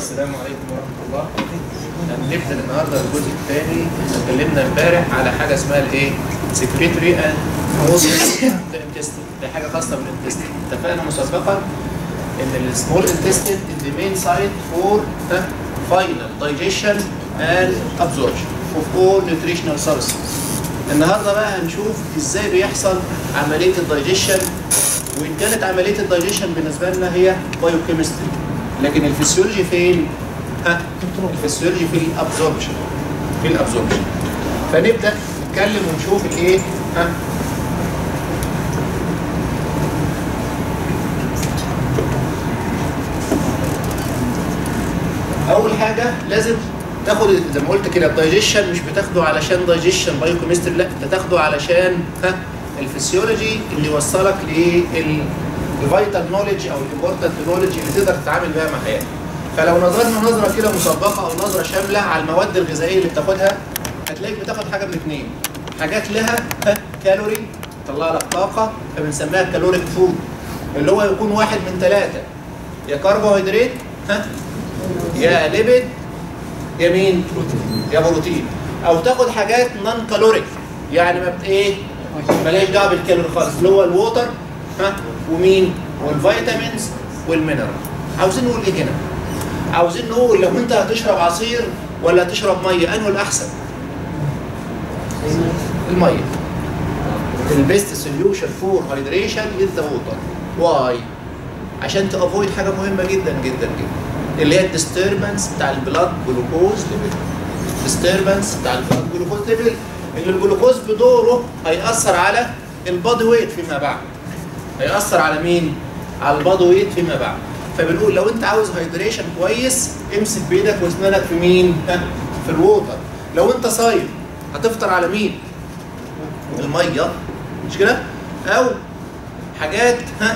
السلام عليكم ورحمه الله هنبدا النهارده الجزء الثاني اتكلمنا امبارح على حاجه اسمها الايه؟ سكريتري اند انتستين دي حاجه خاصه بالانتستين اتفقنا مسبقا ان السمول انتستين از ذا مين سايت فور فاينل دايجيشن اند ابزوربشن اوف اول نيوتريشنال سورسز النهارده بقى هنشوف ازاي بيحصل عمليه الدايجيشن وان كانت عمليه الدايجيشن بالنسبه لنا هي بايوكيمستري لكن الفسيولوجي فين؟ ها؟ الفسيولوجي في الابزوربشن في الابزوربشن فنبدا نتكلم ونشوف الايه؟ ها؟ اول حاجه لازم تاخد زي ما قلت كده الدايجيشن مش بتاخده علشان دايجيشن بايوكيمستري لا انت تاخده علشان ها الفسيولوجي اللي يوصلك للفيتال نولج او الامبورتنت نولج اللي تقدر تتعامل بيها مع حياتك. فلو نظرنا نظره كده مسبقه او نظره شامله على المواد الغذائيه اللي بتاخدها هتلاقيك بتاخد حاجه من اثنين حاجات لها ها كالوري تطلع لك طاقه فبنسميها كالوريك فود اللي هو يكون واحد من ثلاثه يا كربوهيدرات ها يا ليبيد يا مين؟ يا بروتين او تاخد حاجات نون كالوريك يعني ما بت ايه؟ مالهاش دعوه بالكالوري خالص اللي هو الووتر ها ومين؟ والفيتامينز والمينرال عاوزين نقول ايه هنا؟ عاوزين نقول لو انت هتشرب عصير ولا هتشرب ميه انه الاحسن؟ الميه البيست سوليوشن فور هايدريشن از ذا ووتر واي؟ عشان تافويد حاجه مهمه جدا جدا جدا اللي هي الديستربنس بتاع البلاد جلوكوز ليفل الديستربنس بتاع البلاد جلوكوز ليفل اللي الجلوكوز بدوره هيأثر على البادي ويت فيما بعد هيأثر على مين؟ على البادي ويت فيما بعد فبنقول لو انت عاوز هايدريشن كويس امسك بايدك واسنانك في مين؟ في الووتر لو انت صايم هتفطر على مين؟ الميه مش كده؟ او حاجات ها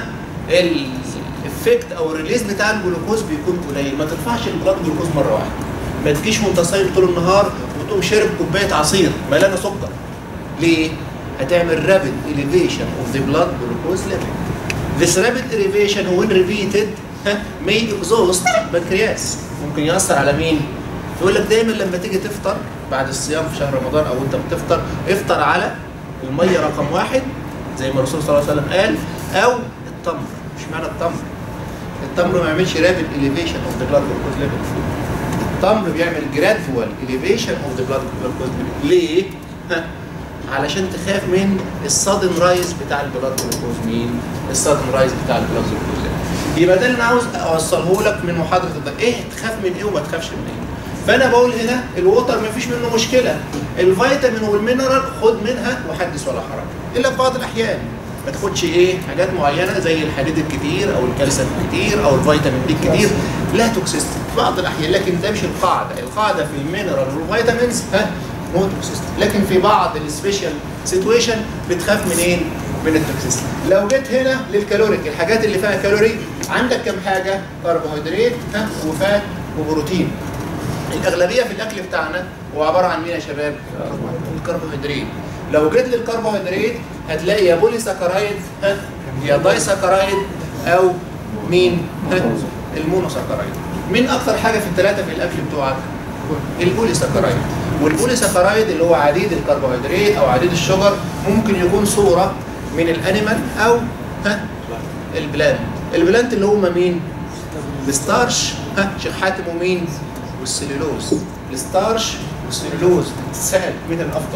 الافكت او الريليز بتاع الجلوكوز بيكون قليل ما ترفعش البلاد جلوكوز مره واحده ما تجيش وانت صايم طول النهار وتقوم شارب كوبايه عصير مليانه سكر ليه؟ هتعمل رابid elevation of the blood glucose level. This rapid elevation when repeated may exhaust pancreas ممكن يأثر على مين؟ يقول لك دايما لما تيجي تفطر بعد الصيام في شهر رمضان او انت بتفطر افطر على الميه رقم واحد زي ما الرسول صلى الله عليه وسلم قال او التمر مش معنى التمر التمر ما يعملش رابid elevation of the blood glucose level التمر بيعمل جرادفوال elevation of the blood glucose level ليه؟ ها علشان تخاف من السادن رايز بتاع البلاد جلوكوز مين؟ السادن رايز بتاع البلاد جلوكوز يبقى ده اللي انا عاوز اوصله لك من محاضره الضغط ايه تخاف من ايه وما تخافش من ايه؟ فانا بقول هنا الووتر ما فيش منه مشكله الفيتامين والمينرال خد منها وحدث ولا حرج الا في بعض الاحيان ما تاخدش ايه حاجات معينه زي الحديد الكتير او الكالسيوم الكتير او الفيتامين دي الكتير لا توكسيستي في بعض الاحيان لكن ده مش القاعده القاعده في المينرال والفيتامينز ها نو توكسيستي لكن في بعض السبيشال سيتويشن بتخاف منين؟ من التوكسيستي لو جيت هنا للكالوريك الحاجات اللي فيها كالوري عندك كم حاجه؟ كربوهيدرات ها وفات وبروتين الاغلبيه في الاكل بتاعنا هو عباره عن مين يا شباب؟ الكربوهيدرات لو جيت للكربوهيدرات هتلاقي يا بولي سكرايد ها يا داي سكرايد او مين؟ ها المونو سكرايد مين اكتر حاجه في الثلاثه في الاكل بتوعك؟ البولي سكرايد والبولي سكرايد اللي هو عديد الكربوهيدرات او عديد الشجر ممكن يكون صوره من الانيمال او ها البلانت البلانت اللي هم مين؟ الستارش ها شيخ حاتم ومين؟ والسليلوز الستارش والسليلوز سهل مين الافضل؟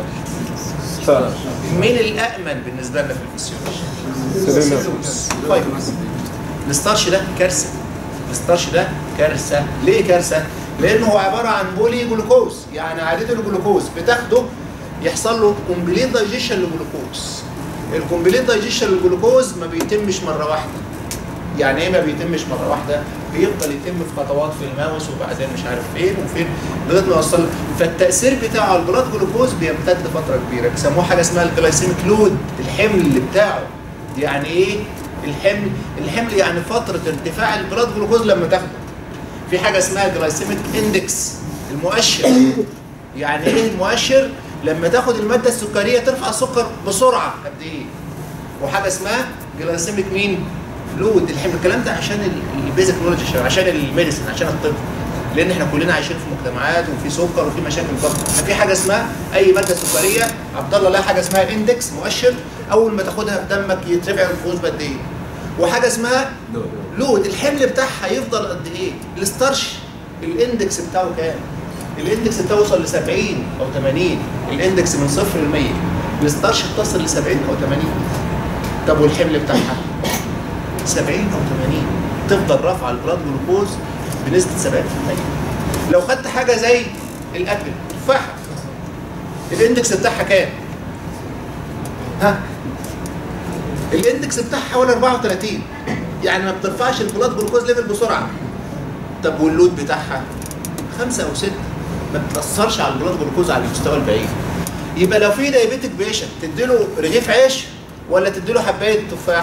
مين الامن بالنسبه لنا في الفسيولوجي؟ السليلوز طيب الستارش ده كارثه الستارش ده كارثه ليه كارثه؟ لانه هو عباره عن بولي جلوكوز يعني عديد الجلوكوز بتاخده يحصل له كومبليت دايجيشن للجلوكوز الكومبليت دايجيشن للجلوكوز ما بيتمش مره واحده يعني ايه ما بيتمش مره واحده بيفضل يتم في خطوات في الماوس وبعدين مش عارف فين وفين لغايه ما يوصل فالتاثير بتاعه على البلاد جلوكوز بيمتد فتره كبيره بيسموه حاجه اسمها الجلايسيميك لود الحمل اللي بتاعه يعني ايه الحمل الحمل يعني فتره ارتفاع البلاد جلوكوز لما تاخده في حاجه اسمها جلايسيميك اندكس المؤشر يعني ايه المؤشر لما تاخد الماده السكريه ترفع السكر بسرعه قد ايه وحاجه اسمها جلايسيميك مين فلويد الحمل الكلام ده عشان البيزك نولج عشان الميديسن عشان الطب لان احنا كلنا عايشين في مجتمعات وفي سكر وفي مشاكل ضغط في حاجه اسمها اي ماده سكريه عبد الله لها حاجه اسمها اندكس مؤشر اول ما تاخدها في دمك يترفع الجلوكوز بقد ايه وحاجه اسمها لود الحمل بتاعها يفضل قد ايه الستارش الاندكس بتاعه كام الاندكس بتاعه وصل ل 70 او 80 الاندكس من 0 ل 100 الستارش بتصل ل 70 او 80 طب والحمل بتاعها 70 او 80 تفضل رافعه البلاد جلوكوز بنسبه 70% لو خدت حاجه زي الاكل تفاحه الاندكس بتاعها كام؟ ها الاندكس بتاعها حوالي 34 يعني ما بترفعش البلاد جلوكوز ليفل بسرعه طب واللود بتاعها خمسة او ستة ما بتاثرش على البلاد جلوكوز على المستوى البعيد يبقى لو في دايابيتك بيشنت تديله رغيف عيش ولا تديله حبايه تفاح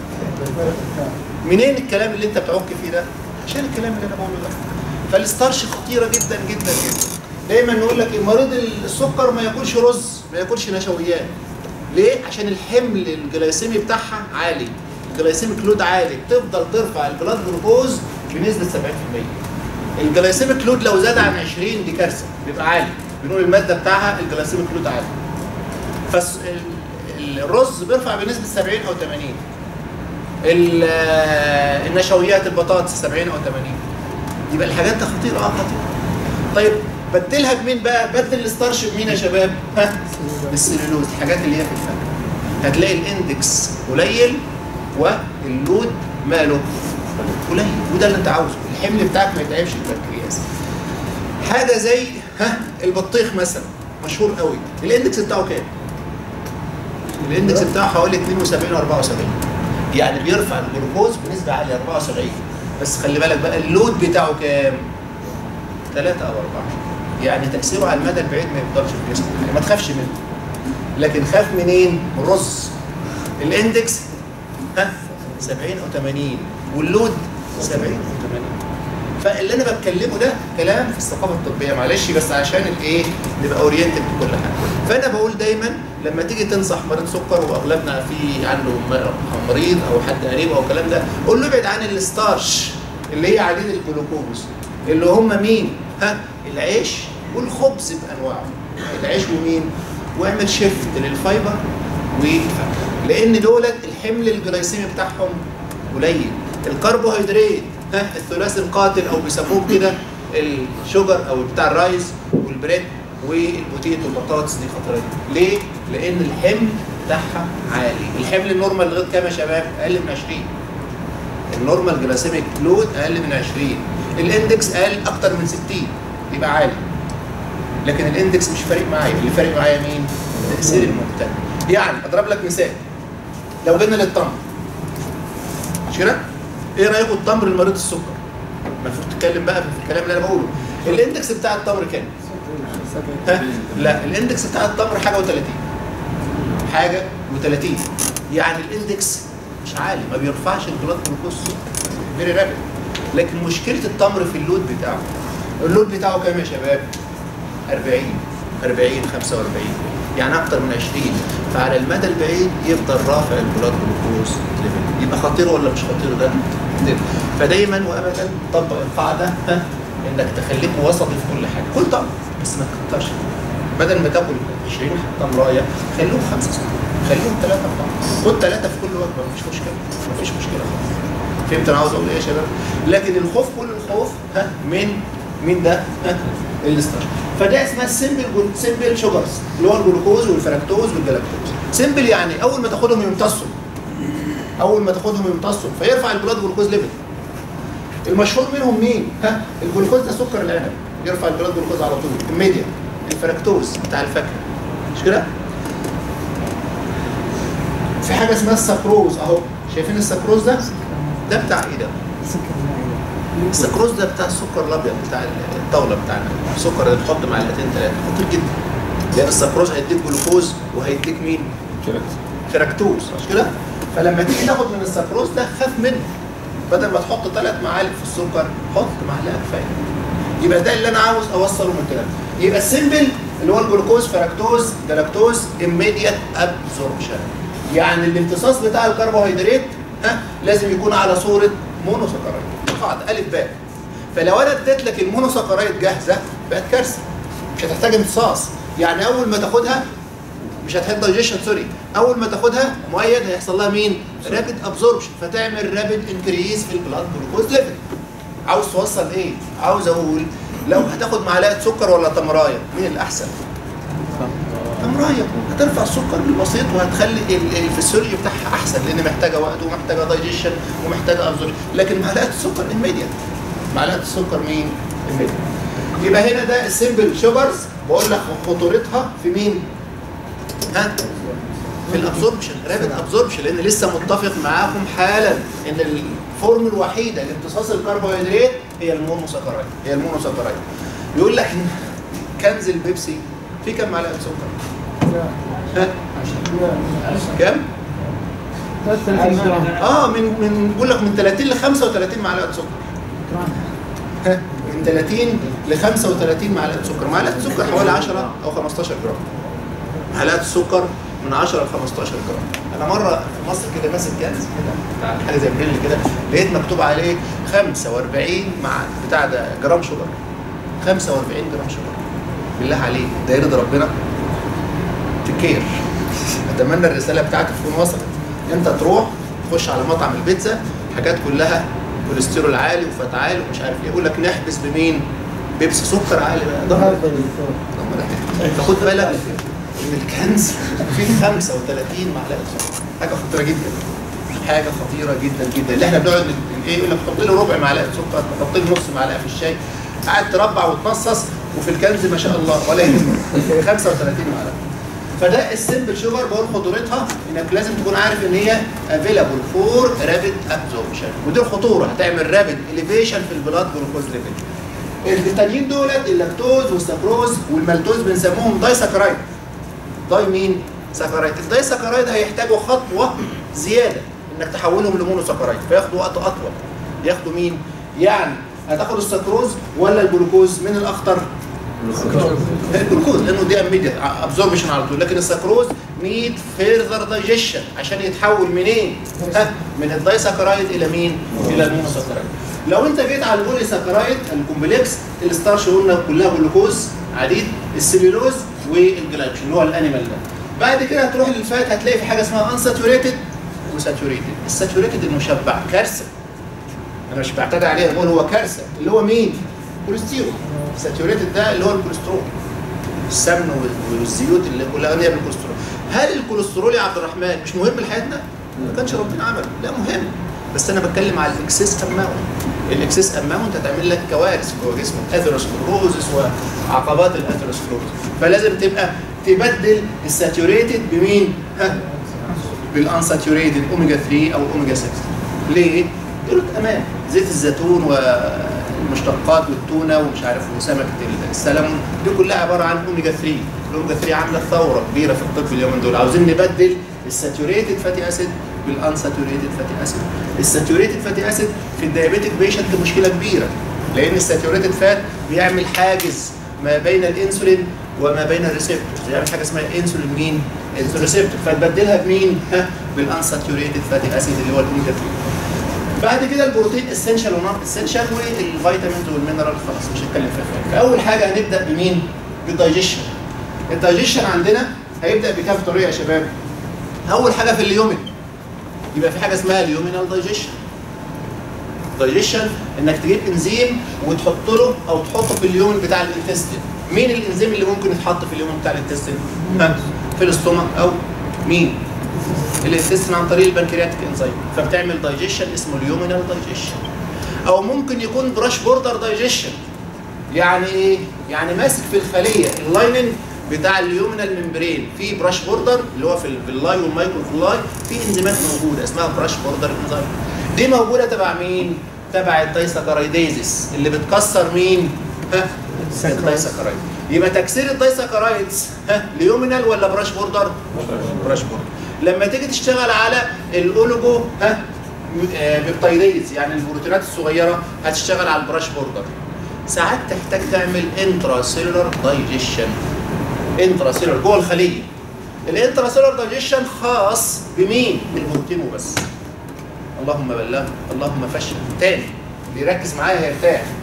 منين الكلام اللي انت بتعك فيه ده عشان الكلام اللي انا بقوله ده فالستارش خطيره جدا جدا جدا دايما نقول لك إيه، مريض السكر ما ياكلش رز ما ياكلش نشويات ليه عشان الحمل الجلايسيمي بتاعها عالي الجلايسيميك لود عالي تفضل ترفع البلاد جلوكوز بنسبه 70% الجلايسيميك لود لو زاد عن 20 دي كارثه بيبقى عالي بنقول الماده بتاعها الجلايسيميك لود عالي فالرز بيرفع بنسبه 70 او 80 ال- النشويات البطاطس 70 او 80 يبقى الحاجات دي خطيره اه خطيره طيب بدلها بمين بقى؟ بدل الستارش بمين يا شباب؟ ها؟ بالسلولوز الحاجات اللي هي في الفاكهه هتلاقي الاندكس قليل واللود ماله؟ قليل وده اللي انت عاوزه الحمل بتاعك ما يتعبش البنكرياس حاجه زي ها البطيخ مثلا مشهور قوي الاندكس بتاعه كام؟ الاندكس بتاعه حوالي 72 و 74 يعني بيرفع الجلوكوز بنسبه عاليه 74 بس خلي بالك بقى اللود بتاعه كام؟ 3 او 4 يعني تاثيره على المدى البعيد ما يقدرش في جسمك يعني ما تخافش منه لكن خاف منين؟ من الرز الاندكس ها 70 او 80 واللود 70 او 80 فاللي انا بتكلمه ده كلام في الثقافه الطبيه معلش بس عشان الايه نبقى اورينتد بكل حاجه فانا بقول دايما لما تيجي تنصح مريض سكر واغلبنا في عنده م- مريض او حد قريب او الكلام ده قول له ابعد عن الستارش اللي هي عديد الجلوكوز اللي هم مين؟ ها العيش والخبز بانواعه العيش ومين؟ واعمل شيفت للفايبر والفاكهه لان دولت الحمل الجلايسيمي بتاعهم قليل الكربوهيدرات ها الثلاثي القاتل او بيسموه كده الشجر او بتاع الرايز والبريد والبوتيتو والبطاطس دي خطيره جدا. ليه؟ لان الحمل بتاعها عالي الحمل النورمال لغايه كام يا شباب؟ اقل من 20 النورمال جلاسيميك لود اقل من 20 الاندكس اقل اكتر من 60 يبقى عالي لكن الاندكس مش فارق معايا اللي فارق معايا مين؟ تاثير المبتدئ يعني اضرب لك مثال لو جينا للتمر مش كده؟ ايه رايكم التمر لمريض السكر؟ المفروض تتكلم بقى في الكلام اللي انا بقوله الاندكس بتاع التمر كام؟ ها؟ لا الاندكس بتاع التمر حاجه و30 حاجه و30 يعني الاندكس مش عالي ما بيرفعش البلاد جلوكوز فيري رابد لكن مشكله التمر في اللود بتاعه اللود بتاعه كام يا شباب؟ 40 40 45 يعني اكتر من 20 فعلى المدى البعيد يفضل رافع البلاد جلوكوز ليفل يبقى خطير ولا مش خطير ده؟ خطير فدايما وابدا طبق القاعده ها انك تخليك وسطي في كل حاجه كل طبق بس ما تكترش بدل ما تاكل 20 تمرايه خليهم خمسه سته خليهم ثلاثه اربعه خد ثلاثه في كل وجبه مفيش مشكله مفيش مشكله خالص فهمت انا عاوز اقول ايه يا شباب؟ لكن الخوف كل الخوف ها من مين ده؟ ها الاستار فده اسمها السمبل سمبل شوجرز اللي هو الجلوكوز والفركتوز والجلاكتوز سمبل يعني اول ما تاخدهم يمتصوا اول ما تاخدهم يمتصوا فيرفع البلاد جلوكوز ليفل المشهور منهم مين؟ ها الجلوكوز ده سكر العنب يرفع البلاد جلوكوز على طول الميديا الفركتوز بتاع الفاكهه مش كده؟ في حاجه اسمها السكروز اهو شايفين السكروز ده؟ ده بتاع ايه ده؟ السكروز ده بتاع السكر الابيض بتاع الطاوله بتاعنا السكر اللي بتحط معلقتين ثلاثه خطير جدا لان السكروز هيديك جلوكوز وهيديك مين؟ فركتوز مش كده؟ فلما تيجي تاخد من السكروز ده خاف منه بدل ما تحط ثلاث معالق في السكر حط معلقه كفايه يبقى ده اللي انا عاوز اوصله من الكلام يبقى السيمبل اللي هو الجلوكوز فركتوز جلاكتوز immediate absorption يعني الامتصاص بتاع الكربوهيدرات ها لازم يكون على صوره مونوسكرايد قاعده الف باء فلو انا اديت لك المونوساكرايد جاهزه بقت كارثه مش هتحتاج امتصاص يعني اول ما تاخدها مش هتحتاج دايجيشن سوري اول ما تاخدها مؤيد هيحصل لها مين؟ رابيد ابزوربشن فتعمل رابيد انكريز في البلاد جلوكوز ليفل عاوز توصل ايه؟ عاوز اقول لو هتاخد معلقه سكر ولا تمرايه مين الاحسن؟ تمرايه هترفع السكر بالبسيط وهتخلي ال- الفسيولوجي بتاعها احسن لان محتاجه وقت ومحتاجه دايجيشن ومحتاجه ابزوربشن لكن معلقه السكر immediate معلقه السكر مين؟ immediate يبقى هنا ده السمبل شوجرز بقول لك خطورتها في مين؟ ها؟ في الابزوربشن رابد ابزوربشن لان لسه متفق معاكم حالا ان الفورم الوحيده لامتصاص الكربوهيدرات هي المونوساكرايد هي المونوساكرايد يقول لك إن كنز البيبسي فيه كم معلقه سكر؟ ها؟ كم؟ 33 جرام اه من من بقول لك من 30 ل 35 معلقه سكر ها؟ من 30 ل 35 معلقه سكر معلقه سكر حوالي 10 او 15 جرام معلقه السكر من 10 ل 15 جرام انا مره في مصر كده ماسك كنز كده بتاع حاجه زي بريل كده لقيت مكتوب عليه 45 مع بتاع ده جرام شوجر 45 جرام شوجر بالله عليك ده يرضي ربنا تكير اتمنى الرساله بتاعتي تكون وصلت انت تروح تخش على مطعم البيتزا حاجات كلها كوليسترول عالي وفات عالي ومش عارف ايه يقول لك نحبس بمين؟ بيبسي سكر عالي بقى ضمن فخد بالك ان الكنز فيه 35 معلقه سكر حاجه خطيره جدا حاجه خطيره جدا جدا اللي احنا بنقعد ن- ايه يقول لك حط له ربع معلقه سكر حط له نص معلقه في الشاي قاعد تربع وتنصص وفي الكنز ما شاء الله ولا يهمك 35 معلقه فده السمبل شوجر بقول خطورتها انك لازم تكون عارف ان هي افيلابل فور رابيد ابزوربشن ودي الخطوره هتعمل رابيد اليفيشن في البلاد جلوكوز ليفل التانيين دولت اللاكتوز والسكروز والمالتوز بنسموهم داي ساكرايد داي مين؟ ساكرايد الداي ساكرايد هيحتاجوا خطوه زياده انك تحولهم لمونو ساكرايد فياخدوا وقت اطول ياخدوا مين؟ يعني هتاخد السكروز ولا الجلوكوز من الاخطر؟ الجلوكوز لانه دي اميديت ابزوربشن على طول لكن السكروز نيد فيرذر دايجيشن عشان يتحول منين؟ ها من الدايساكرايد الى مين؟ الى المونوساكرايد لو انت جيت على البولي ساكرايد الكومبلكس الستارش قلنا كلها جلوكوز عديد السليلوز والجلايكوجين اللي هو الانيمال ده بعد كده هتروح للفات هتلاقي في حاجه اسمها انساتوريتد وساتوريتد الساتوريتد المشبع كارثه انا مش بعتدي عليه بقول هو كارثه اللي هو مين؟ كوليسترول الساتوريتد ده اللي هو الكوليسترول السمن وال- والزيوت اللي كلها غنيه بالكوليسترول هل الكوليسترول يا عبد الرحمن مش مهم لحياتنا؟ ما كانش ربنا عمله لا مهم بس انا بتكلم على الاكسس اماونت الاكسس اماونت هتعمل لك كوارث جوه جسمك اثيروسكلروزس وعقبات الاثيروسكلروزس فلازم تبقى تبدل الساتوريتد بمين؟ ها بالانساتوريتد اوميجا 3 او اوميجا 6 ليه؟ دول امان زيت الزيتون والمشتقات والتونه ومش عارف وسمكه السلمون دي كلها عباره عن اوميجا 3 الاوميجا 3 عامله ثوره كبيره في الطب اليومين دول عاوزين نبدل الساتوريتد فاتي اسيد بالانساتوريتد فاتي اسيد الساتوريتد فاتي اسيد في الدايابيتك بيشنت مشكله كبيره لان الساتوريتد فات بيعمل حاجز ما بين الانسولين وما بين الريسبتورز يعمل حاجه اسمها انسولين مين؟ انسولين ريسبتور فتبدلها بمين؟ ها بالانساتوريتد فاتي اسيد اللي هو الاوميجا 3 بعد كده البروتين اسينشال ونون اسينشال والفيتامينز والمينرال خلاص مش هتكلم فيها فاول حاجه هنبدا بمين؟ بالدايجيشن الدايجيشن عندنا هيبدا بكام طريقه يا شباب؟ اول حاجه في اليومن يبقى في حاجه اسمها اليومينال دايجيشن دايجيشن انك تجيب انزيم وتحط له او تحطه في اليومن بتاع الانتستين مين الانزيم اللي ممكن يتحط في اليومن بتاع الانتستين؟ ها؟ في الاستومك او مين؟ الانتستين عن طريق البنكرياتيك انزيم فبتعمل دايجيشن اسمه اليومينال دايجيشن او ممكن يكون براش بوردر دايجيشن يعني ايه؟ يعني ماسك في الخليه اللايننج بتاع اليومينال ممبرين في براش بوردر اللي هو في اللاي والمايكرو فلاي في انزيمات موجوده اسمها براش بوردر انزيم دي موجوده تبع مين؟ تبع الدايساكرايديزس اللي بتكسر مين؟ ها؟ الدايساكرايد يبقى تكسير الدايساكرايدز ها ليومينال ولا براش بوردر؟ براش بوردر لما تيجي تشتغل على الاولوجو ها آه، بيبتايديز يعني البروتينات الصغيره هتشتغل على البراش بوردر ساعات تحتاج تعمل انترا سيلولار دايجيشن انترا سيلولار جوه الخليه الانترا سيلولار دايجيشن خاص بمين؟ بالبروتين وبس اللهم بلغ اللهم فشل تاني اللي يركز معايا هيرتاح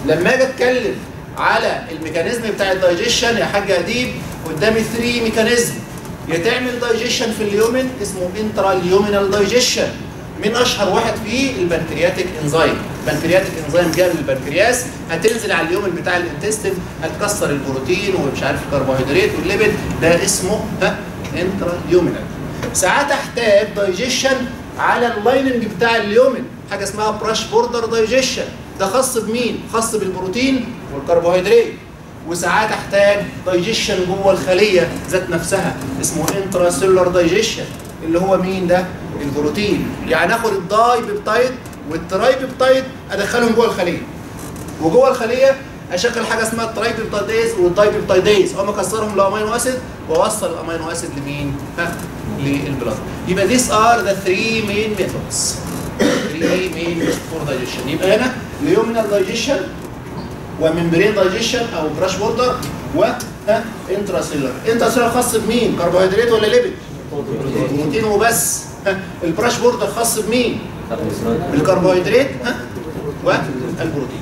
لما اجي اتكلم على الميكانيزم بتاع الدايجيشن يا حاج اديب قدامي 3 ميكانيزم يا تعمل دايجيشن في اليومن اسمه انترا اليومينال دايجيشن من اشهر واحد فيه البنكرياتيك انزيم البنكرياتيك انزيم جاي من البنكرياس هتنزل على اليومن بتاع الانتستين هتكسر البروتين ومش عارف الكربوهيدرات والليبيد ده اسمه ها انترا اليومينال ساعات احتاج دايجيشن على اللايننج بتاع اليومن حاجه اسمها براش بوردر دايجيشن ده خاص بمين خاص بالبروتين والكربوهيدرات وساعات احتاج دايجيشن جوه الخليه ذات نفسها اسمه انترا سيلولار دايجيشن اللي هو مين ده البروتين يعني اخد الداي بيبتايد والتراي بيبتايد ادخلهم جوه الخليه وجوه الخليه اشغل حاجه اسمها التراي بيبتايديز والداي بيبتايديز اقوم اكسرهم لامينو اسيد واوصل الامينو اسيد لمين؟ ها للبلاد يبقى these are the three main methods three main methods for digestion يبقى هنا اليومينال دايجيشن وممبرين دايجيشن او براش بوردر و انترا سيلر انترا سيلر خاص بمين؟ كربوهيدرات ولا ليبيد؟ بروتين وبس ها البراش بوردر خاص بمين؟ بالكربوهيدرات ها والبروتين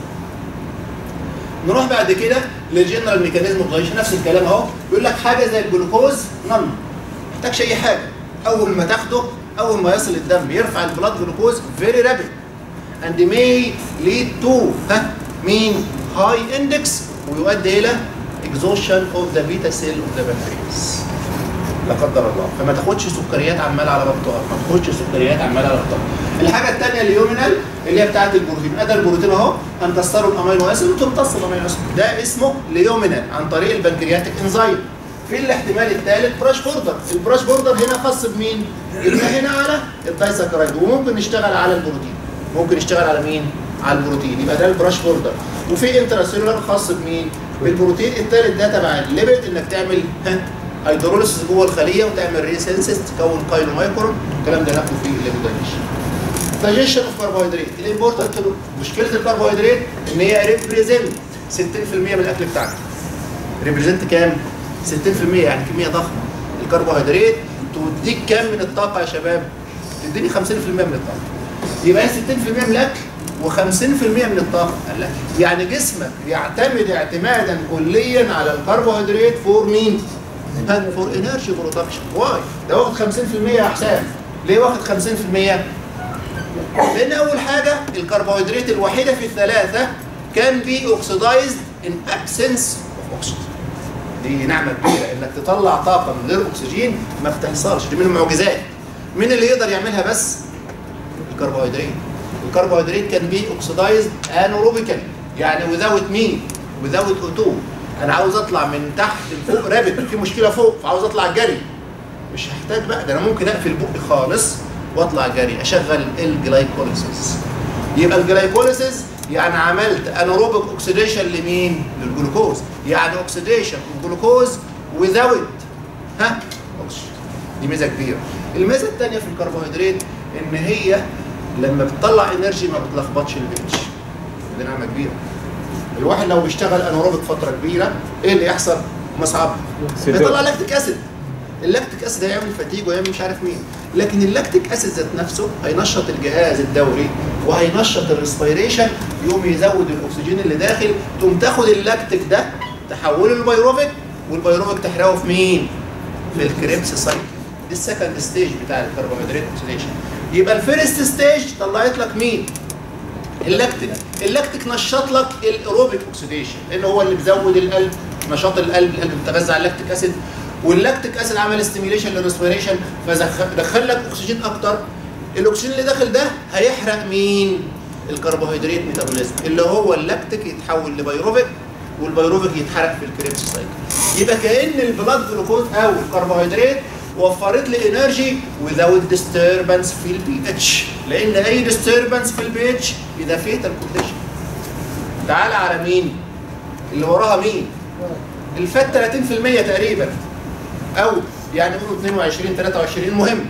نروح بعد كده للجنرال ميكانيزم اوف دايجيشن نفس الكلام اهو بيقول لك حاجه زي الجلوكوز نون ما محتاجش اي حاجه اول ما تاخده اول ما يصل الدم يرفع البلاد جلوكوز فيري رابيد اند may lead to ها مين هاي اندكس ويؤدي الى exhaustion of the beta cell of the pancreas لا قدر الله فما تاخدش سكريات عماله على بطال ما تاخدش سكريات عماله على بطال الحاجه الثانيه اليومينال اللي هي بتاعه البروتين ادى البروتين اهو هنكسره الامينو اسيد وتمتص الامينو اسيد ده اسمه ليومينال عن طريق البنكرياتيك انزيم في الاحتمال الثالث براش بوردر البراش بوردر هنا خاص بمين يبقى هنا على الدايساكرايد وممكن نشتغل على البروتين ممكن نشتغل على مين على البروتين يبقى ده البراش بوردر وفي انتراسيلولار خاص بمين بالبروتين الثالث ده تبع الليبيد انك تعمل ها هيدروليسيس جوه الخليه وتعمل ريسنسس تكون كايلومايكرون الكلام ده ناخده في الليبيدايجيشن دايجيشن اوف كربوهيدرات الامبورتنت مشكله الكربوهيدرات ان هي ريبريزنت 60% من الاكل بتاعنا ريبريزنت كام 60% يعني كميه ضخمه الكربوهيدرات تديك كام من الطاقه يا شباب تديني 50% من الطاقه يبقى هي 60% من الاكل و50% من الطاقه قال لك يعني جسمك يعتمد اعتمادا كليا على الكربوهيدرات فور مين فور انرجي برودكشن واي ده واخد 50% يا حسام ليه واخد 50% لان اول حاجه الكربوهيدرات الوحيده في الثلاثه كان بي اوكسيدايزد ان ابسنس اوف اوكسجين دي نعمه كبيره انك تطلع طاقه من غير اكسجين ما بتحصلش دي من المعجزات مين اللي يقدر يعملها بس الكربوهيدرات الكربوهيدرات كان بي اوكسيدايزد انوروبيكال يعني وذاوت مين وذاوت اوتو انا عاوز اطلع من تحت لفوق رابط في مشكله فوق فعاوز اطلع جري مش هحتاج بقى ده انا ممكن اقفل بقي خالص واطلع جري اشغل الجلايكوليسيس يبقى الجلايكوليسيس يعني عملت اناروبيك اوكسيديشن لمين؟ للجلوكوز يعني اوكسيديشن الجلوكوز وذاوت ها اوكسجين دي ميزه كبيره الميزه الثانيه في الكربوهيدرات ان هي لما بتطلع انرجي ما بتلخبطش البيتش دي نعمه كبيره الواحد لو بيشتغل اناروبيك فتره كبيره ايه اللي يحصل؟ مصعب بيطلع لاكتيك اسيد اللاكتيك اسيد هيعمل فتيج ويعمل مش عارف مين لكن اللاكتيك اسيد ذات نفسه هينشط الجهاز الدوري وهينشط الريسبيريشن يقوم يزود الاكسجين اللي داخل تقوم تاخد اللاكتيك ده تحوله لبيروفيك والبيروفيك تحرقه في مين؟ في الكريبس سايكل دي السكند ستيج بتاع الكربوهيدرات اوكسيديشن يبقى الفيرست ستيج طلعت لك مين؟ اللاكتيك اللاكتيك نشط لك الايروبيك اوكسيديشن اللي هو اللي بيزود القلب نشاط القلب القلب بيتغذى على اللاكتيك اسيد واللاكتيك اسيد عمل ستيميليشن للريسبيريشن فدخل لك اكسجين اكتر الاكسجين اللي داخل ده هيحرق مين الكربوهيدرات ميتابوليزم اللي هو اللاكتيك يتحول لبيروفيك والبيروفيك يتحرق في الكريبس سايكل يبقى كان البلاد جلوكوز او الكربوهيدرات وفرت لي انرجي without disturbance في البي اتش لان اي disturbance في البي اتش يبقى فيتال كونديشن تعال على مين اللي وراها مين الفات 30% تقريبا او يعني قولوا 22 23 المهم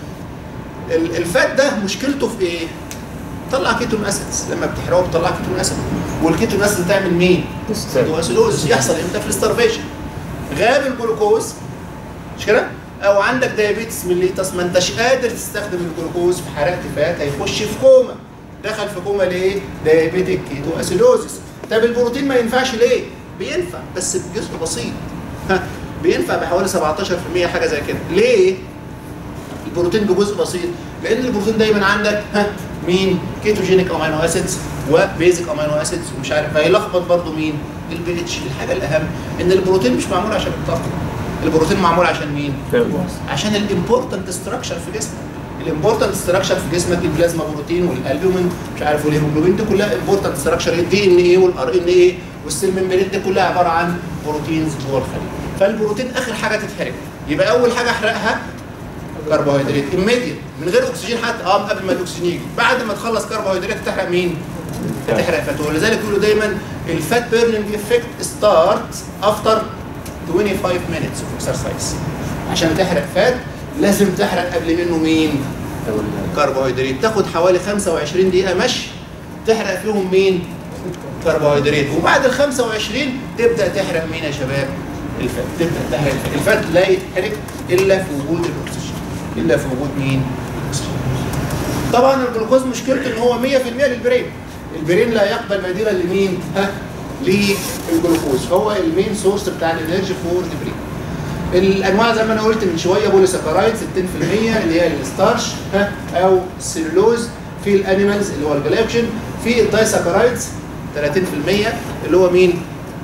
الفات ده مشكلته في ايه؟ طلع كيتون اسيدز لما بتحرقه بتطلع كيتون اسيد والكيتون اسيد تعمل مين؟ اسيدوز يحصل امتى في الستارفيشن غاب الجلوكوز مش كده؟ او عندك دايابيتس ميليتس ما انتش قادر تستخدم الجلوكوز في حرقه فات هيخش في كوما دخل في كوما ليه؟ دايابيتيك كيتو اسيدوزس طب البروتين ما ينفعش ليه؟ بينفع بس بجزء بسيط ها بينفع بحوالي 17% حاجه زي كده ليه؟ البروتين بجزء بسيط لان البروتين دايما عندك ها مين كيتوجينيك امينو اسيدز وبيزك امينو اسيدز ومش عارف فيلخبط برضو مين البي اتش الحاجه الاهم ان البروتين مش معمول عشان الطاقه البروتين معمول عشان مين عشان الامبورتنت ستراكشر في جسمك الامبورتنت ستراكشر في جسمك البلازما بروتين والالبومين مش عارف والهيموجلوبين دي كلها امبورتنت ستراكشر الدي ان ايه والار ان ايه والسيل ممبرين دي كلها عباره عن بروتينز جوه الخليه فالبروتين اخر حاجه تتحرق يبقى اول حاجه احرقها كربوهيدرات ايميديت من غير اكسجين حتى اه قبل ما الاكسجين يجي بعد ما تخلص كربوهيدرات تحرق مين؟ تحرق فات ولذلك يقولوا دايما الفات بيرنينج افكت ستارت افتر 25 minutes of exercise عشان تحرق فات لازم تحرق قبل منه مين؟ كربوهيدرات تاخد حوالي 25 دقيقه مشي تحرق فيهم مين؟ كربوهيدرات وبعد ال 25 تبدا تحرق مين يا شباب؟ الفات تبدا تحرق الفات الفات لا يتحرق الا في وجود الاكسجين الا في وجود مين؟ الاكسجين طبعا الجلوكوز مشكلته ان هو 100% للبرين البرين لا يقبل بديلا لمين؟ ها؟ للجلوكوز فهو المين سورس بتاع الانرجي فور ذا برين الانواع زي ما انا قلت من شويه بوليساكرايد 60% اللي هي الستارش ها او السيلولوز في الانيمالز اللي هو الجلايكوجين في الدايساكرايدز 30% اللي هو مين؟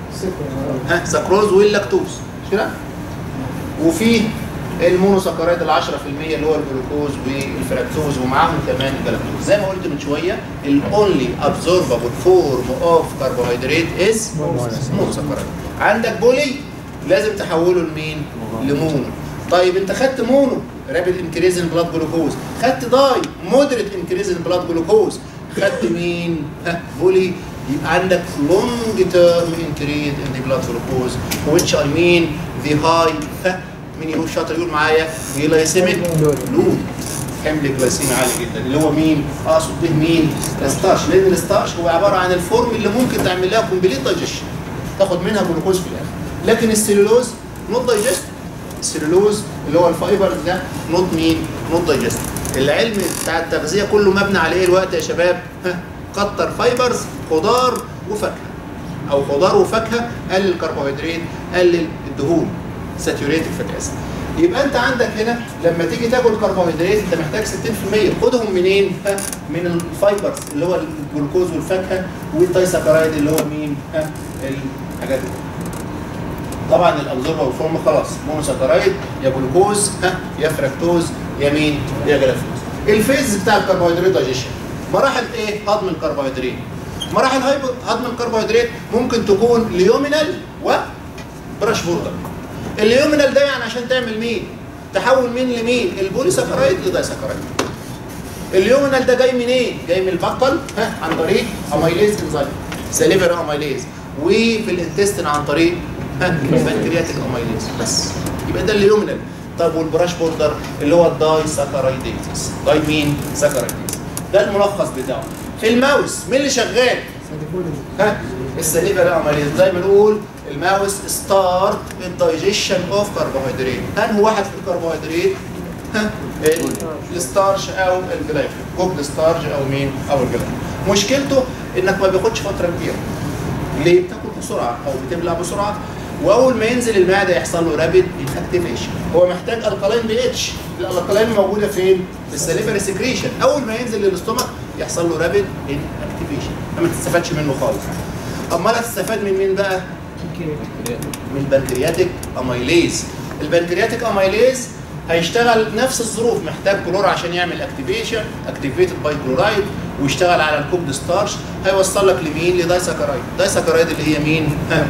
ها سكروز واللاكتوز مش كده؟ وفي المونوساكرايد ال 10% اللي هو الجلوكوز والفراكتوز ومعاهم كمان الجلاكتوز زي ما قلت من شويه الاونلي ابزوربابل فورم اوف كربوهيدرات از مونوساكرايد عندك بولي لازم تحوله لمين؟ لمونو طيب انت خدت مونو رابid انكريز ان بلاد جلوكوز خدت داي مودريت انكريز ان بلاد جلوكوز خدت مين؟ ها بولي يبقى عندك لونج تيرم انكريز ان بلاد جلوكوز which I mean the high ها مين يقول شاطر يقول معايا جلايسيميك لود حمل جلايسيمي عالي جدا اللي هو مين؟ اقصد به مين؟ الستارش لان الستارش هو عباره عن الفورم اللي ممكن تعمل لها كومبليت دايجيشن تاخد منها جلوكوز في الاخر لكن السيلولوز نوت دايجست السيلولوز اللي هو الفايبر ده نوت مين؟ نوت دايجست العلم بتاع التغذيه كله مبني على ايه الوقت يا شباب؟ ها كتر فايبرز خضار وفاكهه او خضار وفاكهه قلل الكربوهيدرات قلل الدهون ساتوريتد فاتي اسيد يبقى انت عندك هنا لما تيجي تاكل كربوهيدرات انت محتاج 60% خدهم منين؟ ها من الفايبرز اللي هو الجلوكوز والفاكهه والدايساكرايد اللي هو مين؟ ها الحاجات دي طبعا الابزوربا والفورم خلاص مونوساكرايد يا جلوكوز ها يا فركتوز يا مين؟ يا جلافوز الفيز بتاع الكربوهيدرات دايجيشن مراحل ايه؟ هضم الكربوهيدرات مراحل هضم الكربوهيدرات ممكن تكون ليومينال و براش بوردر اليومينال ده يعني عشان تعمل مين؟ تحول مين لمين؟ البوليساكرايد لدايساكرايد. اليومينال ده جاي منين؟ إيه؟ جاي من البطل ها عن طريق اميليز انزيم سليفر اميليز وفي الانتستين عن طريق ها البنكرياتيك اميليز بس يبقى ده اليومينال طب والبراش بوردر اللي هو الدايساكرايديتس داي مين؟ ساكرايديتس ده الملخص بتاعه في الماوس مين اللي شغال؟ ها السليفر اميليز زي ما نقول الماوس ستارت الدايجيشن اوف كربوهيدرات انهي واحد في الكربوهيدرات ها الستارش او الجلايكوجين كوكد ستارش او مين او الجلايكوجين مشكلته انك ما بياخدش فتره كبيره ليه بتاكل بسرعه او بتبلع بسرعه واول ما ينزل المعده يحصل له رابيد اكتيفيشن هو محتاج الكالين بي اتش الالكالين موجوده فين في السليفري سكريشن اول ما ينزل للاستومك يحصل له رابيد اكتيفيشن ما تستفادش منه خالص امال هتستفاد من مين بقى من البنكرياتيك اميليز البنكرياتيك اميليز هيشتغل نفس الظروف محتاج كلور عشان يعمل اكتيفيشن اكتيفيتد باي كلورايد ويشتغل على الكوبد ستارش هيوصل لك لمين لدايساكرايد دايساكرايد اللي هي مين ها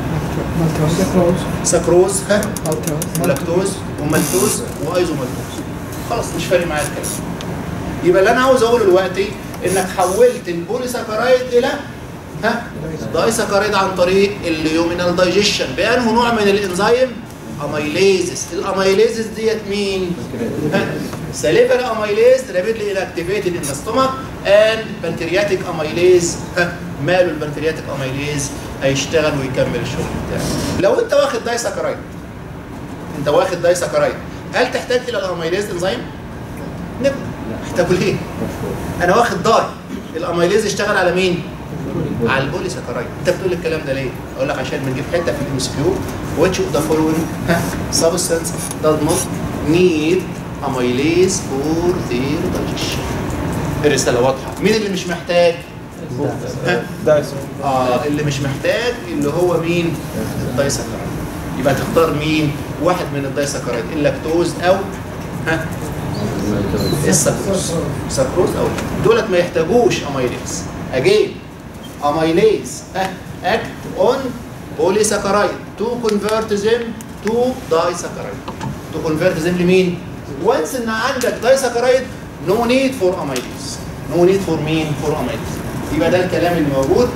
سكروز ها ولاكتوز ومالتوز وايزومالتوز خلاص مش فارق معايا الكلام يبقى اللي انا عاوز اقوله دلوقتي انك حولت البوليساكرايد الى ها دايساكرايد عن طريق اليومينال دايجيشن بانه نوع من الانزيم اميليزس الاميليزس ديت مين سليفر اميليز رابيدلي انكتيفيتد ان ستومك اند بنكرياتيك اميليز ماله البنكرياتيك اميليز هيشتغل ويكمل الشغل بتاعه لو انت واخد دايساكرايد انت واخد دايساكرايد هل تحتاج الى الاميليز انزيم؟ نعم محتاجه ليه؟ انا واخد داي الاميليز يشتغل على مين؟ على البوليساكرايد انت بتقول الكلام ده ليه؟ اقول لك عشان بنجيب حته في الام اس كيو which of the following substance does not need amylase for their digestion الرساله واضحه مين اللي مش محتاج؟ ها؟ دايسون اه اللي مش محتاج اللي هو مين؟ الدايساكرايد يبقى تختار مين؟ واحد من الدايساكرايد اللاكتوز او ها السكروز سكروز او دولت ما يحتاجوش اميليز اجين اميليز اكت اون بوليساكرايد تو كونفرت ذيم تو دايساكرايد تو كونفرت ذيم لمين؟ وانس ان عندك دايساكرايد نو نيد فور اميليز نو نيد فور مين؟ فور اميليز يبقى ده الكلام اللي موجود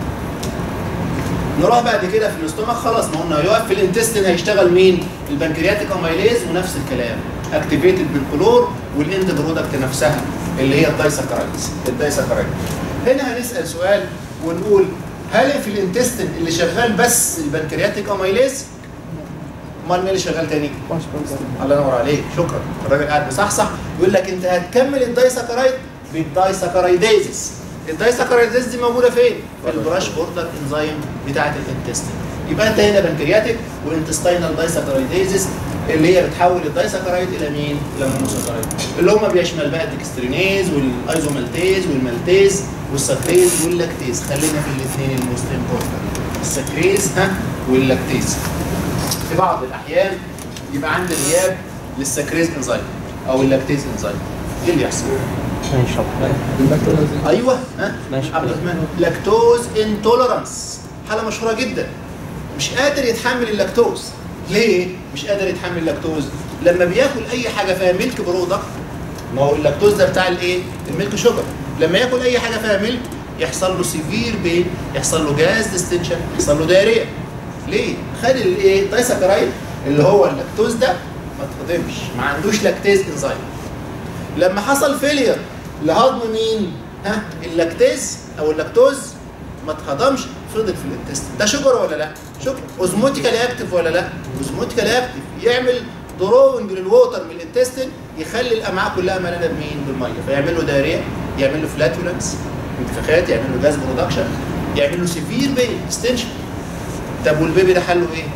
نروح بعد كده في الاستومك خلاص ما قلنا هيقف في الانتستين هيشتغل مين؟ البنكرياتيك اميليز ونفس الكلام اكتيفيتد بالكلور والاند برودكت نفسها اللي هي الدايساكرايدز الدايساكرايد هنا هنسال سؤال ونقول هل في الانتستين اللي شغال بس البنكرياتيك اميليز؟ امال مين اللي شغال تاني؟ الله ينور عليك شكرا الراجل قاعد مصحصح يقول لك انت هتكمل الدايساكرايد بالدايساكرايديزس الدايساكرايديز دي موجوده فين؟ في البراش بوردر انزيم بتاعه الانتستين يبقى انت هنا بنكرياتيك وانتستينال دايساكرايديزس اللي هي بتحول الدايساكرايد الى مين؟ الى مونوساكرايد اللي هم بيشمل بقى الدكسترينيز والايزومالتيز والمالتيز والسكريز واللاكتيز خلينا في الاثنين الموست امبورتنت السكريز ها واللاكتيز في بعض الاحيان يبقى عندي غياب للسكريز انزيم او اللاكتيز انزيم ايه اللي يحصل؟ ماشي ايوه ها ماشي. عبد الرحمن لاكتوز انتولرانس حاله مشهوره جدا مش قادر يتحمل اللاكتوز ليه مش قادر يتحمل اللاكتوز لما بياكل اي حاجه فيها ميلك برودكت ما هو اللاكتوز ده بتاع الايه الميلك شوجر لما ياكل اي حاجه فيها ميلك يحصل له سيفير بين يحصل له جاز ديستنشن يحصل له دايريا ليه خد الايه دايساكرايد اللي هو اللاكتوز ده ما تهضمش ما عندوش لاكتيز انزيم لما حصل فيلير لهضم مين؟ ها اللاكتيز او اللاكتوز ما اتهضمش فضل في الانتستين ده شجر ولا لا؟ شجر اوزموتيكالي اكتف ولا لا؟ اوزموتيكالي اكتف يعمل دروينج للووتر من الانتستين يخلي الامعاء كلها مليانه بمين؟ بالميه فيعمل له دايريا يعمل له فلاتولنس انتفاخات يعمل له جاز برودكشن يعمل له سيفير بين ستنشن طب والبيبي ده حله ايه؟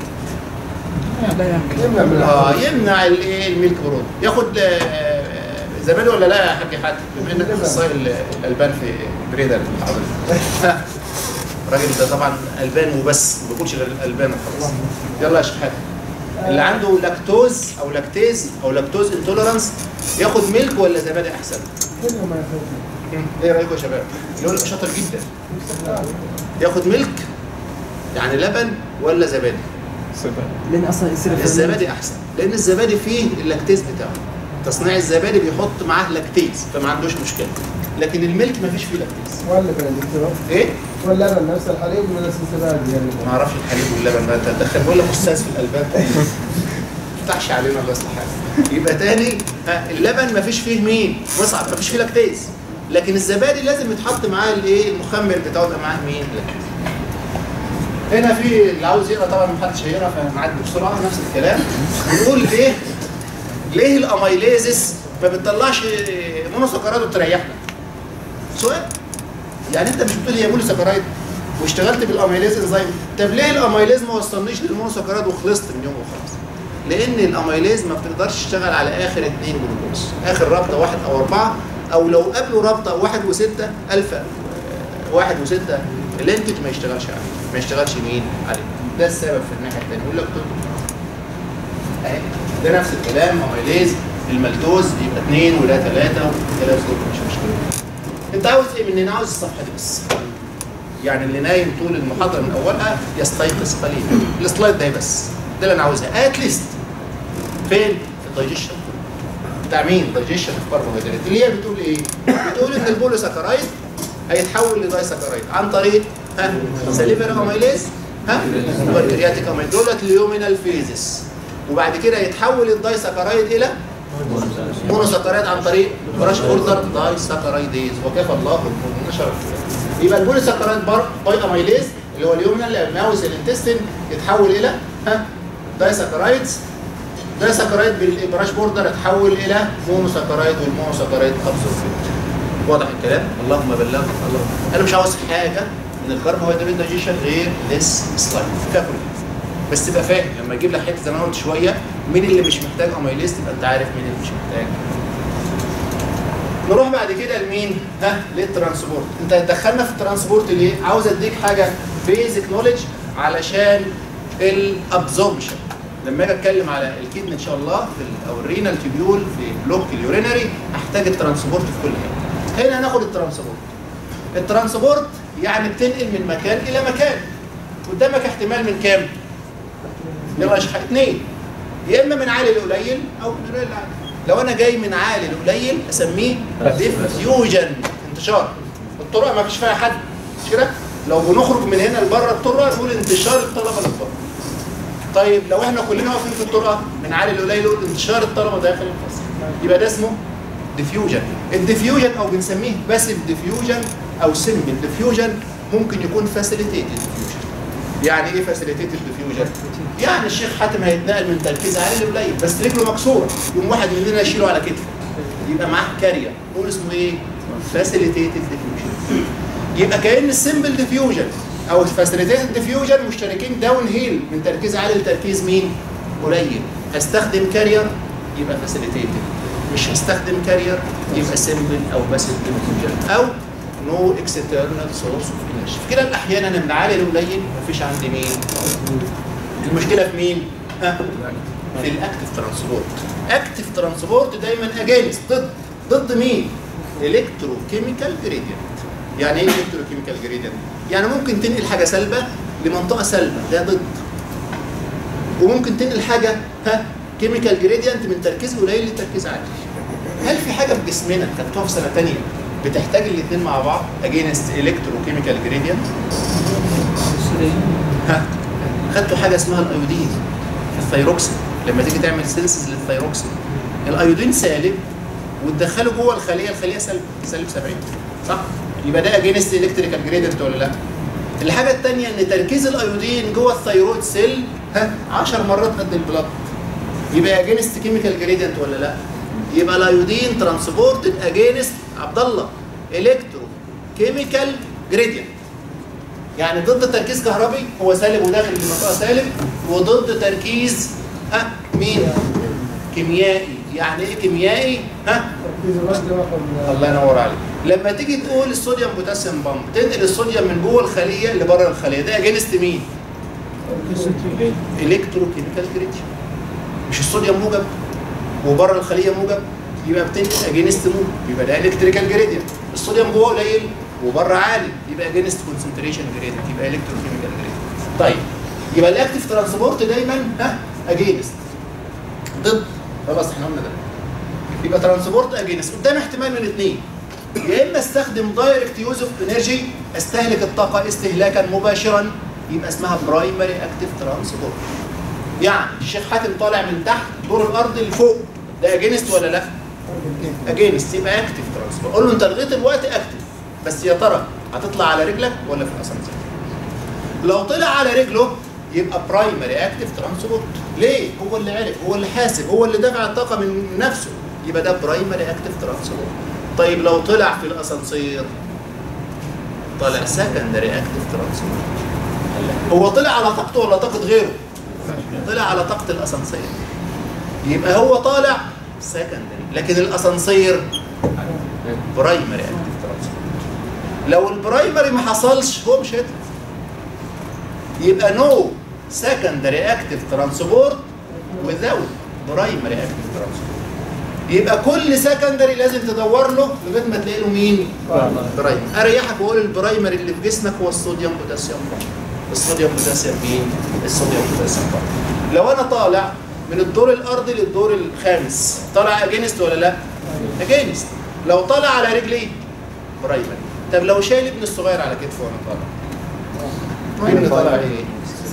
اه يمنع الايه الميلك برود ياخد آه، زبادي ولا لا يا حاج حاتم بما انك اخصائي ال- الالبان في بريدة حضرتك الراجل ده طبعا البان وبس ما بياكلش غير الالبان وخلاص يلا يا شيخ حاتم اللي عنده لاكتوز او لاكتيز او لاكتوز انتولرانس ياخد ميلك ولا زبادي احسن؟ ايه رايكم يا شباب؟ يقول لك شاطر جدا ياخد ميلك يعني لبن ولا زبادي؟ لان اصلا يصير الزبادي احسن لان الزبادي فيه اللاكتيز بتاعه تصنيع الزبادي بيحط معاه لاكتيز فما عندوش مشكله لكن الميلك ما فيش فيه لاكتيز ولا كان الدكتور ايه واللبن نفس الحليب ونفس الزبادي يعني ما اعرفش الحليب واللبن بقى انت تدخل بقول لك استاذ في الالبان ما تفتحش علينا الله يصلح حالك يبقى تاني ها، اللبن ما فيش فيه مين مصعب ما فيش فيه لاكتيز لكن الزبادي لازم يتحط معاه الايه المخمر بتاعه يبقى معاه مين لاكتيز هنا في اللي عاوز يقرا طبعا ما حدش هيقرا فهنعدي بسرعه نفس الكلام بنقول ليه ليه الاميليزس ما بتطلعش مونوسكرايد وتريحنا سؤال يعني انت مش بتقول هي مونوسكرايد واشتغلت بالاميليز انزيم طب ليه الاميليز ما وصلنيش للمونوسكرايد وخلصت من يوم وخلاص لان الاميليز ما بتقدرش تشتغل على اخر اثنين جلوكوز اخر رابطه واحد او اربعه او لو قبله رابطه واحد وسته الفا آه، واحد وسته لينكج ما يشتغلش عليه ما يشتغلش مين عليه ده السبب في الناحيه الثانيه يقول لك طب اهي ده نفس الكلام اميليز المالتوز يبقى اثنين وده ثلاثه وثلاثه دول مش مشكله انت عاوز ايه مننا عاوز الصفحه دي بس يعني اللي نايم طول المحاضره من اولها يستيقظ قليلا السلايد ده بس ده اللي انا عاوزها اتليست فين في الدايجيشن بتاع مين دايجيشن في كربوهيدرات اللي هي بتقول ايه بتقول ان البوليساكرايد هيتحول لدايساكرايد عن طريق ها سليفر اميليز ها والكرياتيك اميليز دولت اليومينال فيزس وبعد كده يتحول الدايساكرايد الى مونوساكرايد عن طريق براش اوردر دايساكرايديز وكفى الله المؤمنين شرف يبقى البوليساكرايد بار باي اميليز اللي هو اليومينال اللي ماوس الانتستين يتحول الى ها دايساكرايدز دايساكرايد بالبراش بوردر يتحول الى مونوساكرايد والمونوساكرايد ابزوربيت واضح الكلام اللهم بلغ اللهم انا مش عاوز حاجه من الكربوهيدرات دايجيشن غير ليس سلايد فيها بروتين بس تبقى فاهم لما اجيب لك حته زي ما أنا قلت شويه مين اللي مش محتاج اميليز تبقى انت عارف مين اللي مش محتاج نروح بعد كده لمين؟ ها للترانسبورت، انت دخلنا في الترانسبورت ليه؟ عاوز اديك حاجه بيزك نوليدج علشان الابزوربشن لما اجي اتكلم على الكدن ان شاء الله في ال- او الرينال تيبيول في بلوك اليورينري هحتاج الترانسبورت في كل حته. هنا هناخد الترانسبورت. الترانسبورت يعني بتنقل من مكان الى مكان. قدامك احتمال من كام؟ يلا اشحن اثنين يا اما من عالي لقليل او من قليل لعالي لو انا جاي من عالي لقليل اسميه ديفيوجن انتشار الطرق ما فيش فيها حد مش كده لو بنخرج من هنا لبره الطرق نقول انتشار الطلبه للطرق طيب لو احنا كلنا واقفين في الطرقه من عالي لقليل نقول انتشار الطلبه داخل الفصل يبقى ده اسمه ديفيوجن الديفيوجن او بنسميه باسيف ديفيوجن او سيمبل ديفيوجن ممكن يكون فاسيليتيتد ديفيوجن يعني ايه فاسيليتيتد ديفيوجن يعني الشيخ حاتم هيتنقل من تركيز عالي لقليل بس رجله مكسوره يقوم واحد مننا يشيله على كتفه يبقى معاه كارير نقول اسمه ايه فاسيليتيتد ديفيوجن يبقى كان السيمبل ديفيوجن او الفاسيليتيتد ديفيوجن مشتركين داون هيل من تركيز عالي لتركيز مين قليل هستخدم كارير يبقى فاسيليتيتد مش هستخدم كارير يبقى سيمبل او باسيف ديفيوجن او نو اكسترنال سورس اوف انرجي في كلا الاحيان انا من عالي لقليل مفيش عندي مين المشكله في مين؟ ها؟ في الاكتف ترانسبورت اكتف ترانسبورت دايما اجانس ضد ضد مين؟ الكترو كيميكال جريدينت يعني ايه الكترو كيميكال جريدينت؟ يعني ممكن تنقل حاجه سلبه لمنطقه سلبه ده ضد وممكن تنقل حاجه ها كيميكال جريدينت من تركيز قليل لتركيز عالي هل في حاجه في جسمنا خدتوها في سنه ثانيه بتحتاج الاثنين مع بعض اجينست الكترو كيميكال جريدينت ها خدتوا حاجه اسمها الايودين الثيروكسين لما تيجي تعمل سينسز للثيروكسين الايودين سالب وتدخله جوه الخليه الخليه سالب سالب 70 صح يبقى ده اجينست الكتريكال جريدينت ولا لا الحاجه الثانيه ان تركيز الايودين جوه الثيرويد سيل ها 10 مرات قد البلاد يبقى اجينست كيميكال جريدينت ولا لا يبقى الايودين ترانسبورتد اجينست عبد الله الكترو كيميكال جريدينت يعني ضد تركيز كهربي هو سالب وداخل في منطقه سالب وضد تركيز ها مين كيميائي يعني ايه كيميائي ها تركيز الوزن رقم الله ينور عليك لما تيجي تقول الصوديوم بوتاسيوم بامب تنقل الصوديوم من جوه الخليه لبره الخليه ده اجينست مين الكترو كيميكال جريدينت مش الصوديوم موجب وبره الخليه موجب يبقى بتنقل اجينست موجب يبقى ده الكتريكال جريدينت الصوديوم جوه قليل وبره عالي يبقى اجينست كونسنتريشن جريدينت يبقى الكترو كيميكال جريدينت طيب يبقى الاكتف ترانسبورت دايما ها اجينست ضد خلاص احنا قلنا ده يبقى ترانسبورت اجينست قدام احتمال من اثنين يا اما استخدم دايركت يوز اوف انرجي استهلك الطاقه استهلاكا مباشرا يبقى اسمها برايمري اكتف ترانسبورت يعني الشيخ حاتم طالع من تحت دور الارض لفوق ده اجينست ولا لا؟ اجينست يبقى اكتف ترانسبورت قول له انت لغايه الوقت اكتف بس يا ترى هتطلع على رجلك ولا في الاسانسير؟ لو طلع على رجله يبقى برايمري اكتف ترانسبورت ليه؟ هو اللي عرف هو اللي حاسب هو اللي دفع الطاقه من نفسه يبقى ده برايمري اكتف ترانسبورت طيب لو طلع في الاسانسير طلع سكندري اكتف ترانسبورت هو طلع على طاقته ولا طاقه غيره؟ طلع على طاقه الاسانسير يبقى هو طالع سكندري لكن الاسانسير برايمري اكتف ترانسبورت لو البرايمري ما حصلش هو مش هيطلع يبقى نو سكندري اكتف ترانسبورت without برايمري اكتف ترانسبورت يبقى كل سكندري لازم تدور له لغايه ما تلاقي له مين؟ برايمري اريحك واقول البرايمري اللي في جسمك هو الصوديوم بوتاسيوم الصوديوم بوتاسيوم مين؟ الصوديوم بوتاسيوم لو انا طالع من الدور الارضي للدور الخامس طالع اجينست ولا لا؟ اجينست لو طالع على رجلي برايمري طب لو شايل ابني الصغير على كتفه وانا طالع ابني طالع ايه؟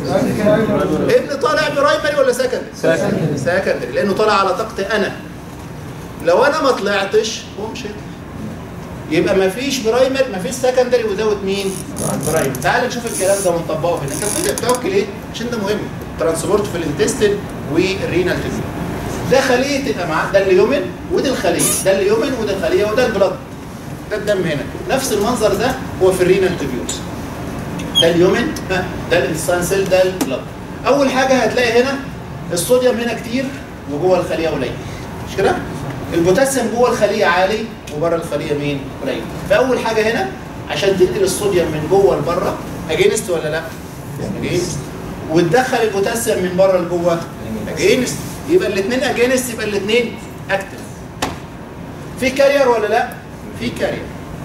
ابني طالع برايمري ولا سكندري؟ سكندري لانه طالع على طاقتي انا لو انا ما طلعتش هو مش هيطلع يبقى ما فيش برايمري ما فيش سكندري وزود مين؟ برايمري تعال نشوف الكلام ده ونطبقه هنا انت بتبدا بتوكل ايه؟ عشان ده مهم ترانسبورت في الانتستين والرينال تيبيول ده خليه تبقى معاه ده اليومن ودي الخليه ده اليومن وده الخليه وده البلد ده الدم هنا نفس المنظر ده هو في الرينال تيبيولز ده اليومن ها، ده الانسان سيل ده البلاد اول حاجه هتلاقي هنا الصوديوم هنا كتير وجوه الخليه قليل مش كده البوتاسيوم جوه الخليه عالي وبره الخليه مين قليل فاول حاجه هنا عشان تنقل الصوديوم من جوه لبره اجينست ولا لا اجينست وتدخل البوتاسيوم من بره لجوه اجينست يبقى الاثنين اجينست يبقى الاثنين اكتف في كارير ولا لا في كارير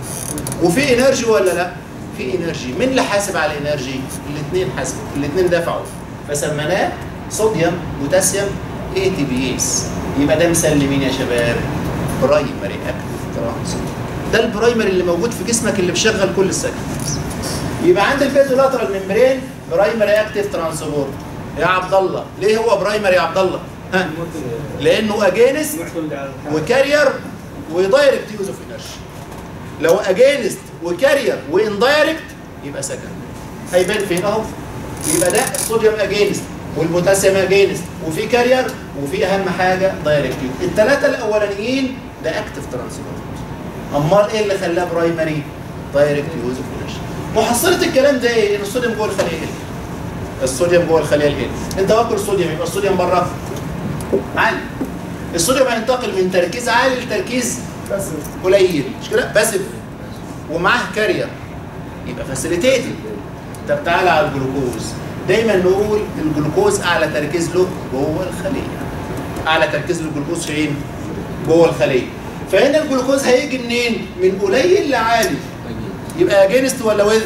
وفي انرجي ولا لا في انرجي مين اللي حاسب على الانرجي الاثنين حاسبوا الاثنين دفعوا فسميناه صوديوم بوتاسيوم اي تي بي اس يبقى ده مثال لمين يا شباب برايمري اكتف ترانسفير ده البرايمري اللي موجود في جسمك اللي بيشغل كل السكندز يبقى عند البيزولاترال ممبرين برايمري اكتف ترانسبورت يا عبد الله ليه هو برايمري يا عبد الله ها لانه اجينست وكارير ودايركت يوز اوف انرجي لو اجينست وكارير واندايركت يبقى سكندري هيبان فين اهو يبقى ده الصوديوم اجينست والبوتاسيوم اجينست وفي كارير وفي اهم حاجه دايركت يوز الثلاثه الاولانيين ده اكتف ترانسبورت امال ايه اللي خلاه برايمري دايركت يوز اوف انرجي محصله الكلام ده ايه ان الصوديوم جوه الخليه هنا الصوديوم جوه الخليه الهيل انت واكل الصوديوم يبقى الصوديوم بره عالي الصوديوم هينتقل من تركيز عالي لتركيز بس قليل مش كده باسف ومعاه كارير يبقى فاسيليتيتد طب تعالى على الجلوكوز دايما نقول الجلوكوز اعلى تركيز له جوه الخليه اعلى تركيز للجلوكوز فين جوه الخليه فهنا الجلوكوز هيجي منين من قليل لعالي يبقى اجينست ولا وذ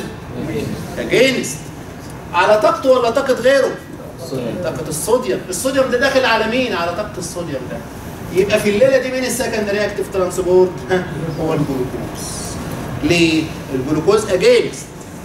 اجينست على طاقته ولا طاقه غيره طاقه الصوديوم الصوديوم ده داخل على مين على طاقه الصوديوم ده يبقى في الليله دي مين السكندري اكتف ترانسبورت ها هو الجلوكوز ليه الجلوكوز اجينست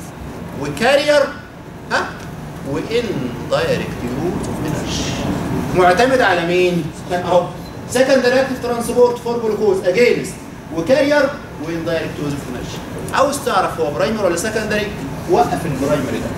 وكارير ها وان دايركت يوز اوف انرجي معتمد على مين ها، اهو سكندري اكتف ترانسبورت فور جلوكوز اجينست وكارير وان دايركت يوز اوف انرجي عاوز تعرف هو برايمر ولا سكندري وقف البرايمري ده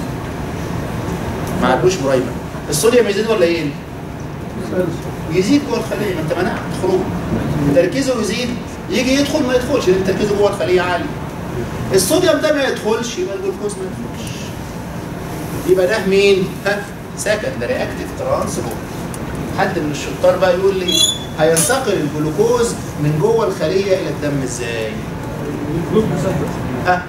ما عندوش برايمر الصوديوم يزيد ولا يقل؟ يزيد جوه الخليه ما انت منعت خروج تركيزه يزيد يجي يدخل ما يدخلش لان تركيزه جوه الخليه عالي الصوديوم ده ما يدخلش يبقى الجلوكوز ما يدخلش يبقى ده مين؟ ها سكندري اكتف ترانسبورت حد من الشطار بقى يقول لي هينتقل الجلوكوز من جوه الخليه الى الدم ازاي؟ ها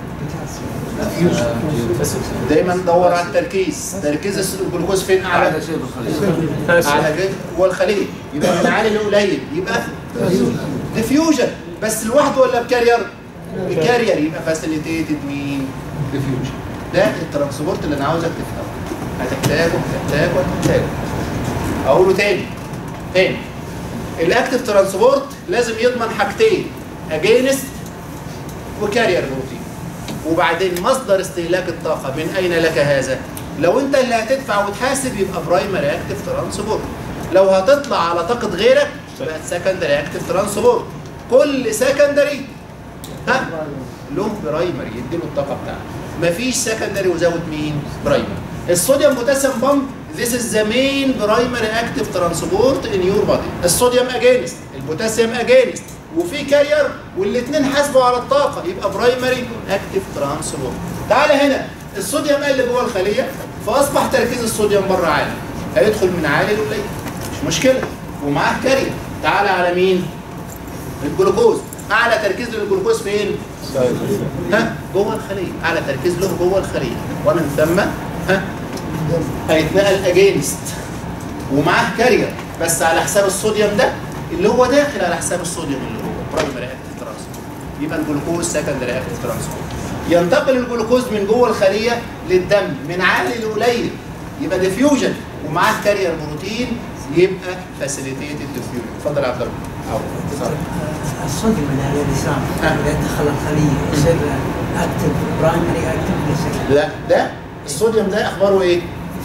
دايما دور على التركيز تركيز الجلوكوز فين اعلى اعلى شيء بالخليج على جد جوه الخليه يبقى من عالي لقليل يبقى ديفيوجن بس لوحده ولا بكارير؟ بكارير يبقى فاسيليتيتد مين؟ ديفيوجن ده الترانسبورت اللي انا عاوزك تفهمه هتحتاجه هتحتاجه هتحتاجه اقوله تاني تاني الاكتف ترانسبورت لازم يضمن حاجتين اجينست وكارير بروتين وبعدين مصدر استهلاك الطاقه من اين لك هذا؟ لو انت اللي هتدفع وتحاسب يبقى برايمري اكتف ترانسبورت لو هتطلع على طاقه غيرك يبقى سكندري اكتف ترانسبورت كل سكندري ها له برايمري يديله الطاقه بتاعته مفيش سكندري وزود مين برايمري الصوديوم بوتاسيوم بامب This is the main primary active transport in your body. الصوديوم اجينست، البوتاسيوم اجينست، وفي كارير والاثنين حاسبوا على الطاقه يبقى برايمري اكتف ترانسبورت. تعالى هنا الصوديوم قل جوه الخليه فاصبح تركيز الصوديوم بره عالي. هيدخل من عالي لقليل مش مشكله ومعاه كارير. تعالى على مين؟ الجلوكوز اعلى تركيز للجلوكوز فين؟ ها جوه الخليه اعلى تركيز له جوه الخليه ومن ثم ها هيتنقل اجينست ومعاه كارير بس على حساب الصوديوم ده اللي هو داخل على حساب الصوديوم اللي هو برايمري اكتف ترانسبورت يبقى الجلوكوز سكندري اكتف ترانسبورت ينتقل الجلوكوز من جوه الخليه للدم من عالي لقليل يبقى ديفيوجن ومعاه كارير بروتين يبقى فاسيليتيتد ديفيوجن اتفضل يا عبد الله أو اتفضل. الصوديوم اللي على اليسار آه. اذا دخل الخليه يصير اكتف برايمري اكتف لا ده الصوديوم ده اخباره ايه؟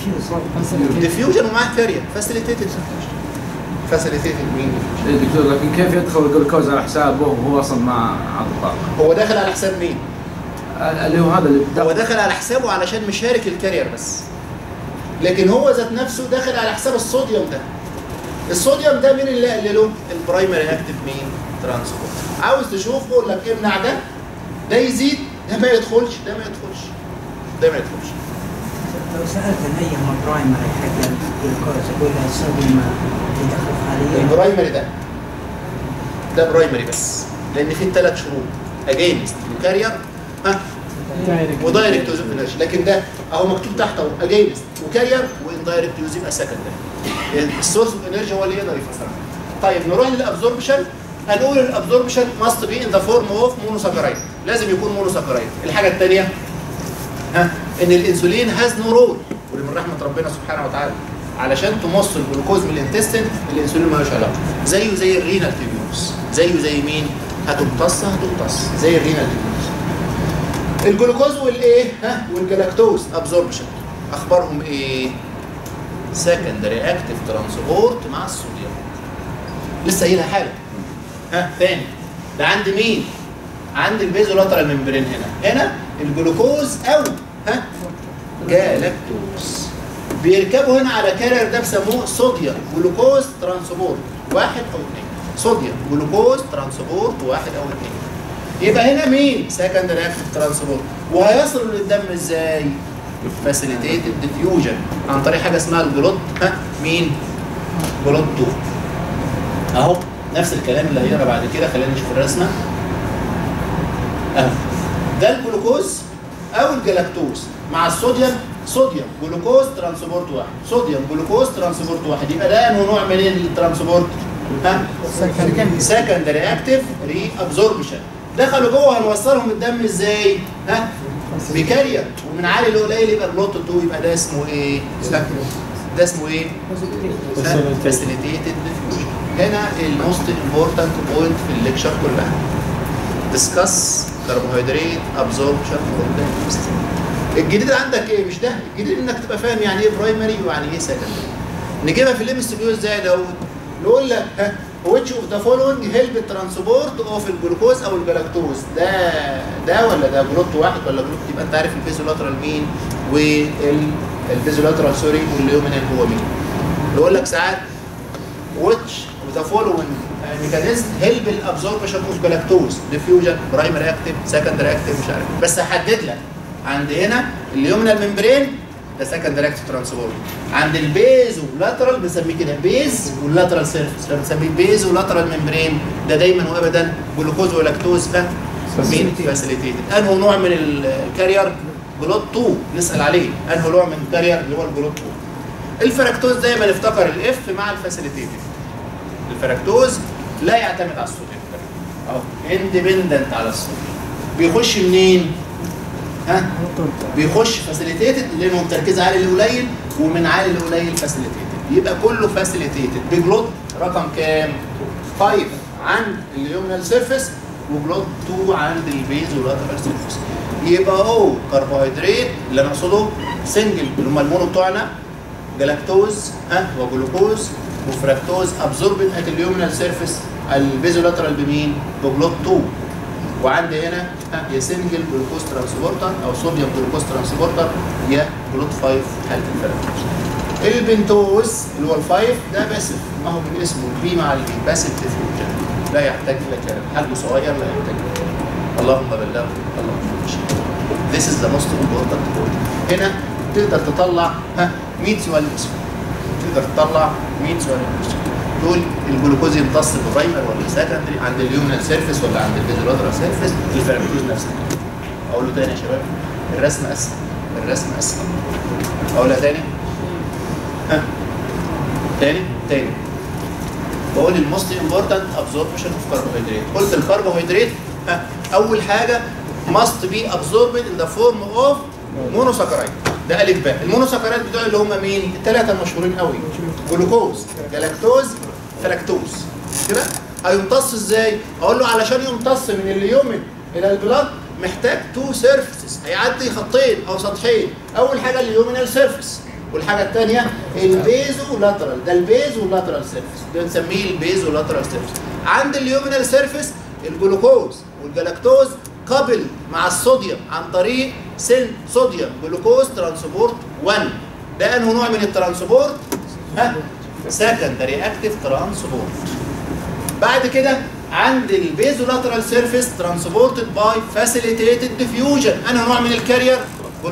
ديفيوجن ومعاه كارير فاسيليتيتد فاسيليتيتد مين؟ إيه دكتور لكن كيف يدخل الجلوكوز على حسابه وهو اصلا ما عنده طاقه؟ هو داخل على حساب مين؟ اللي هو هذا اللي هو داخل على حسابه علشان مشارك الكارير بس لكن هو ذات نفسه داخل على حساب الصوديوم ده الصوديوم ده مين اللي قلله؟ البرايمري اكتف مين؟ ترانسبورت عاوز تشوف بقول لك امنع ده ده يزيد ده ما يدخلش ده ما يدخلش ده ما يدخلش لو سالت عن اي هم برايمري حق الجلوكوز اقول له الصوديوم يدخل خاليا البرايمري ده ده برايمري بس لان فيه ثلاث شروط اجينست وكارير ها ودايركت يوز انرجي لكن ده اهو مكتوب تحت اهو اجينست وكارير واندايركت يوز يبقى سكندري السورس اوف انرجي هو اللي يقدر يفسرها طيب نروح للابزوربشن هنقول الابزوربشن ماست بي ان ذا فورم اوف مونوساكرايد لازم يكون مونوساكرايد الحاجه الثانيه ها ان الانسولين هاز نو رول ودي من رحمه ربنا سبحانه وتعالى علشان تمص الجلوكوز من الانتستين الانسولين مالوش علاقه زيه زي الرينال تيبيوس زيه زي مين هتمتص هتمتص زي الرينال تيبيوس الجلوكوز والايه ها والجلاكتوز ابزوربشن اخبارهم ايه سكندري اكتيف ترانسبورت مع الصوديوم لسه قايلها حاجه ها تاني ده عند مين عند البيزولاترال ممبرين هنا هنا الجلوكوز او ها جالاكتوز بيركبوا هنا على كارير ده بيسموه صوديوم جلوكوز ترانسبورت واحد او اثنين صوديوم جلوكوز ترانسبورت واحد او اثنين يبقى هنا مين سكندري اكتيف ترانسبورت وهيصلوا للدم ازاي فاسيليتيتد ديفيوجن عن طريق حاجه اسمها الجلوت ها مين جلوت 2 اهو نفس الكلام اللي هيقرا بعد كده خلينا نشوف الرسمه اهو ده الجلوكوز او الجلاكتوز مع الصوديوم صوديوم جلوكوز ترانسبورت واحد صوديوم جلوكوز ترانسبورت واحد يبقى ده انه نوع من الترانسبورت ها سكندري اكتيف ري ابزوربشن دخلوا جوه هنوصلهم الدم ازاي ها بكارير ومن عالي لقليل يبقى بلوت 2 يبقى ده اسمه ايه ده اسمه ايه فاسيليتيتد ديفيوجن هنا الموست امبورتنت بوينت في الليكشر كلها ديسكاس كربوهيدرات ابزوربشن فروم ذا الجديد عندك ايه مش ده الجديد انك تبقى فاهم يعني ايه برايمري ويعني ايه سكندري نجيبها في الام اس بي ازاي دوت نقول لك ها which of the following help transport of الجلوكوز او الجلاكتوز ده ده ولا ده جلوت واحد ولا جلوت يبقى انت عارف الفيزولاترال مين والفيزولاترال سوري والليومينال هو مين يقول لك ساعات which of the following mechanism help الابزوربشن اوف جلاكتوز ديفيوجن برايمري اكتيف سكندري اكتيف مش عارف بس هحدد لك عند هنا اليومينال ممبرين ده سكندري اكتيف ترانسبورت عند البيز واللاترال بنسميه كده بيز واللاترال سيرفيس فبنسميه بيز واللاترال ممبرين ده دايما وابدا جلوكوز ولاكتوز ها مين فاسيليتيتد انه نوع من الكارير جلوت 2 نسال عليه انه نوع من الكارير اللي هو الجلوت 2 الفركتوز دايما افتكر الاف مع الفاسيليتيتد الفركتوز لا يعتمد على الصوديوم اهو اندبندنت على الصوديوم بيخش منين؟ ها؟ بيخش فاسيليتيتد لانه تركيز عالي لقليل ومن عالي لقليل فاسيليتيتد يبقى كله فاسيليتيتد بجلوت رقم كام؟ 5 عند اليومنال سيرفيس وجلوت 2 عند البيز واللاترال سيرفيس يبقى هو كربوهيدرات اللي انا اقصده سنجل اللي هم المونو بتوعنا جلاكتوز ها وجلوكوز وفراكتوز ابزوربد ات اليومنال سيرفيس البيزولاترال بمين؟ بجلوت 2 وعندي هنا ها يا سنجل جلوكوز ترانسبورتر او صوديوم جلوكوز ترانسبورتر يا جلوت 5 حاله الفراكتوز البنتوز اللي هو الفايف ده باسف ما هو من اسمه البي مع البي باسف ديفيوجن لا يحتاج الى كلام حجمه صغير لا يحتاج الى كلام اللهم بلغه اللهم بشر This is the most important point هنا تقدر تطلع ها 100 سؤال اسم تقدر تطلع 100 سؤال اسم دول الجلوكوز يمتص برايمر ولا سكندري عند اليومنال سيرفيس ولا عند البيزولاترال سيرفيس الفركتوز نفسها اقول له تاني يا شباب الرسم اسهل الرسم اسهل اقولها تاني ها تاني تاني بقول الموست امبورتنت ابزوربشن اوف كربوهيدرات قلت الكربوهيدرات ها اول حاجه must be absorbed in the form of monosaccharide ده الف باء المونوساكرايد بتوع اللي هم مين الثلاثه المشهورين قوي جلوكوز جلاكتوز فلاكتوز كده هيمتص ازاي اقول له علشان يمتص من اليومن الى البلاد محتاج تو سيرفيسز هيعدي خطين او سطحين اول حاجه اليومينال سيرفيس والحاجه الثانيه البيزو لاترال ده البيزو لاترال سيرفيس ده بنسميه البيزو لاترال سيرفيس عند اليومينال سيرفيس الجلوكوز والجلاكتوز قبل مع الصوديوم عن طريق سن صوديوم جلوكوز ترانسبورت 1 ده انه نوع من الترانسبورت ها سكندري اكتيف ترانسبورت بعد كده عند البيزولاترال سيرفيس ترانسبورتد باي فاسيليتيتد ديفيوجن انا نوع من الكارير جلوت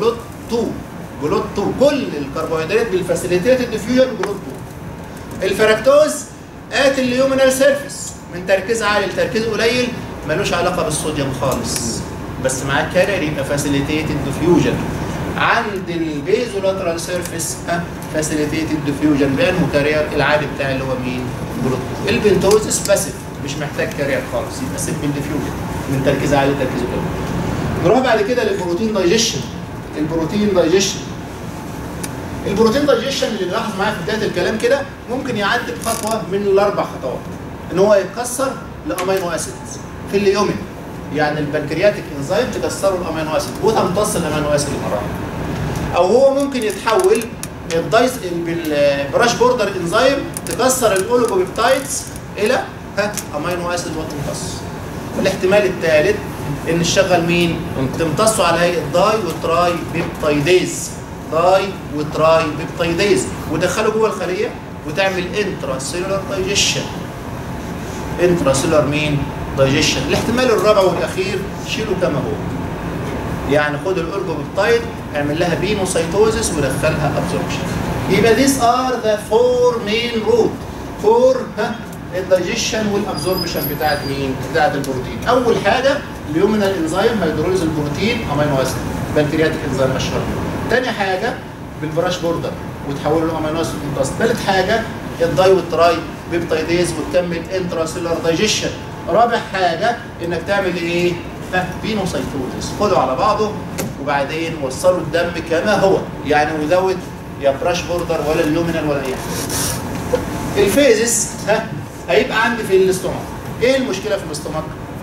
2 جلوت 2 كل الكربوهيدرات بالفاسيليتيت الديفيوجن جلوت 2 الفركتوز ات اليومينال سيرفيس من تركيز عالي لتركيز قليل ملوش علاقه بالصوديوم خالص بس معاه كارير يبقى فاسيليتيتد ديفيوجن عند البيزولاترال سيرفيس ها فاسيليتيتد ديفيوجن بانه كارير العادي بتاعي اللي هو مين؟ جلوت البنتوز باسيف مش محتاج كارير خالص يبقى سيمبل ديفيوجن من تركيز عالي لتركيز قليل نروح بعد كده للبروتين دايجيشن البروتين دايجيشن البروتين دايجيشن اللي نلاحظ معايا في بدايه الكلام كده ممكن يعدي بخطوه من الاربع خطوات ان هو يتكسر لامينو اسيدز في اليومن يعني البنكرياتيك انزيم تكسره الامينو اسيد وتمتص الامينو اسيد مره واحدة. او هو ممكن يتحول الدايس بالبراش بوردر انزيم تكسر الاوليجوبيبتايدز الى ها امينو اسيد وتمتص والاحتمال الثالث ان تشغل مين؟ تمتصه على هيئه داي وتراي بيبتايديز داي وتراي بيبتايديز ودخله جوه الخليه وتعمل انترا سيلولار دايجيشن انترا سيلولار مين؟ دايجيشن الاحتمال الرابع والاخير شيله كما هو يعني خد الاورجوبيبتايد اعمل لها بينوسايتوزس ودخلها ابزوربشن يبقى these are the four main route for ها الدايجيشن والابزوربشن بتاعت مين؟ بتاعت البروتين. اول حاجه اليومينال انزيم هيدروليز البروتين امينو اسيد بنكرياتيك انزيم اشهر تاني حاجه بالبراش بوردر وتحوله لامينو اسيد ممتص. ثالث حاجه الداي والتراي بيبتايديز وتكمل انترا سيلولار دايجيشن. رابع حاجه انك تعمل ايه؟ ها بينوسايتوزس خده على بعضه وبعدين وصله الدم كما هو يعني وزود يا براش بوردر ولا اليومينال ولا اي حاجه. الفيزس ها هيبقى عندي في الاستومك ايه المشكله في الاستومك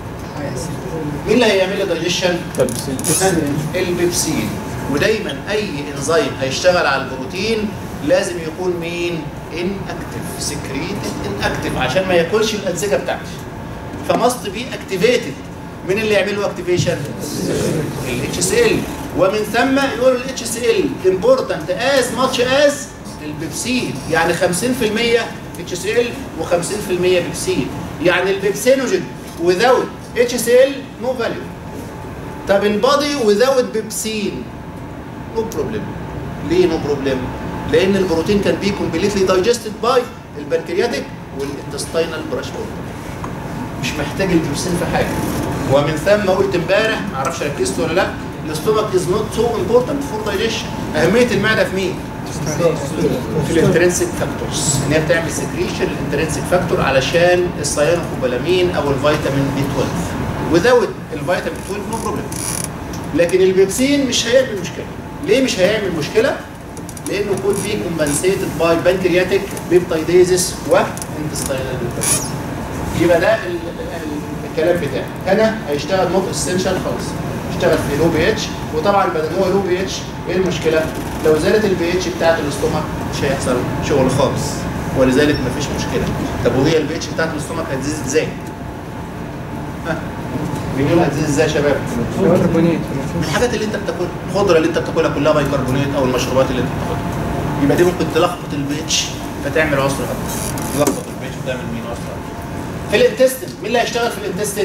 مين اللي هيعمل لي دايجيشن البيبسين ودايما اي انزيم هيشتغل على البروتين لازم يكون مين ان اكتف سكريتد ان اكتف عشان ما ياكلش الانسجه بتاعتي فماست بي اكتيفيتد مين اللي يعمل له اكتيفيشن الاتش سي ال ومن ثم يقولوا الاتش سي ال امبورتنت از ماتش از البيبسين يعني 50% اتش سي ال و50% بيبسين يعني البيبسينوجين without اتش سي ال نو فاليو طب البادي without بيبسين نو بروبلم ليه نو بروبلم؟ لان البروتين كان بي كومبليتلي دايجستد باي البنكرياتيك والانتستينال براش مش محتاج البيبسين في حاجه ومن ثم قلت امبارح ما اعرفش ركزت ولا لا الاستومك از نوت سو امبورتنت فور دايجيشن اهميه المعده في مين؟ في الانترنسك فاكتورز ان هي بتعمل سكريشن الانترنسك فاكتور علشان السيانوكوبالامين او الفيتامين بي 12 وزود الفيتامين 12 نو بروبلم لكن البيبسين مش هيعمل مشكله ليه مش هيعمل مشكله؟ لانه يكون فيه كومبنسيتد باي بنكرياتيك بيبتايديزس وانتستينال بيبتايديزس يبقى ده ال- ال- الكلام بتاعي هنا هيشتغل نوت اسينشال خالص يشتغل في لو بي اتش وطبعا بدل هو لو بي اتش ايه المشكله؟ لو زادت البي اتش بتاعت الاستومك مش هيحصل شغل خالص ولذلك مفيش مشكله طب وهي البي اتش بتاعت الاستومك هتزيد ازاي؟ ها بيقولوا هتزيد ازاي يا شباب؟ كربونيت الحاجات اللي انت بتاكلها الخضره اللي انت بتاكلها كلها بايكربونات او المشروبات اللي انت بتاخدها يبقى دي ممكن تلخبط البي اتش فتعمل عسر هضم تلخبط البي اتش وتعمل مين عسر هضم في الانتستين مين اللي هيشتغل في الانتستين؟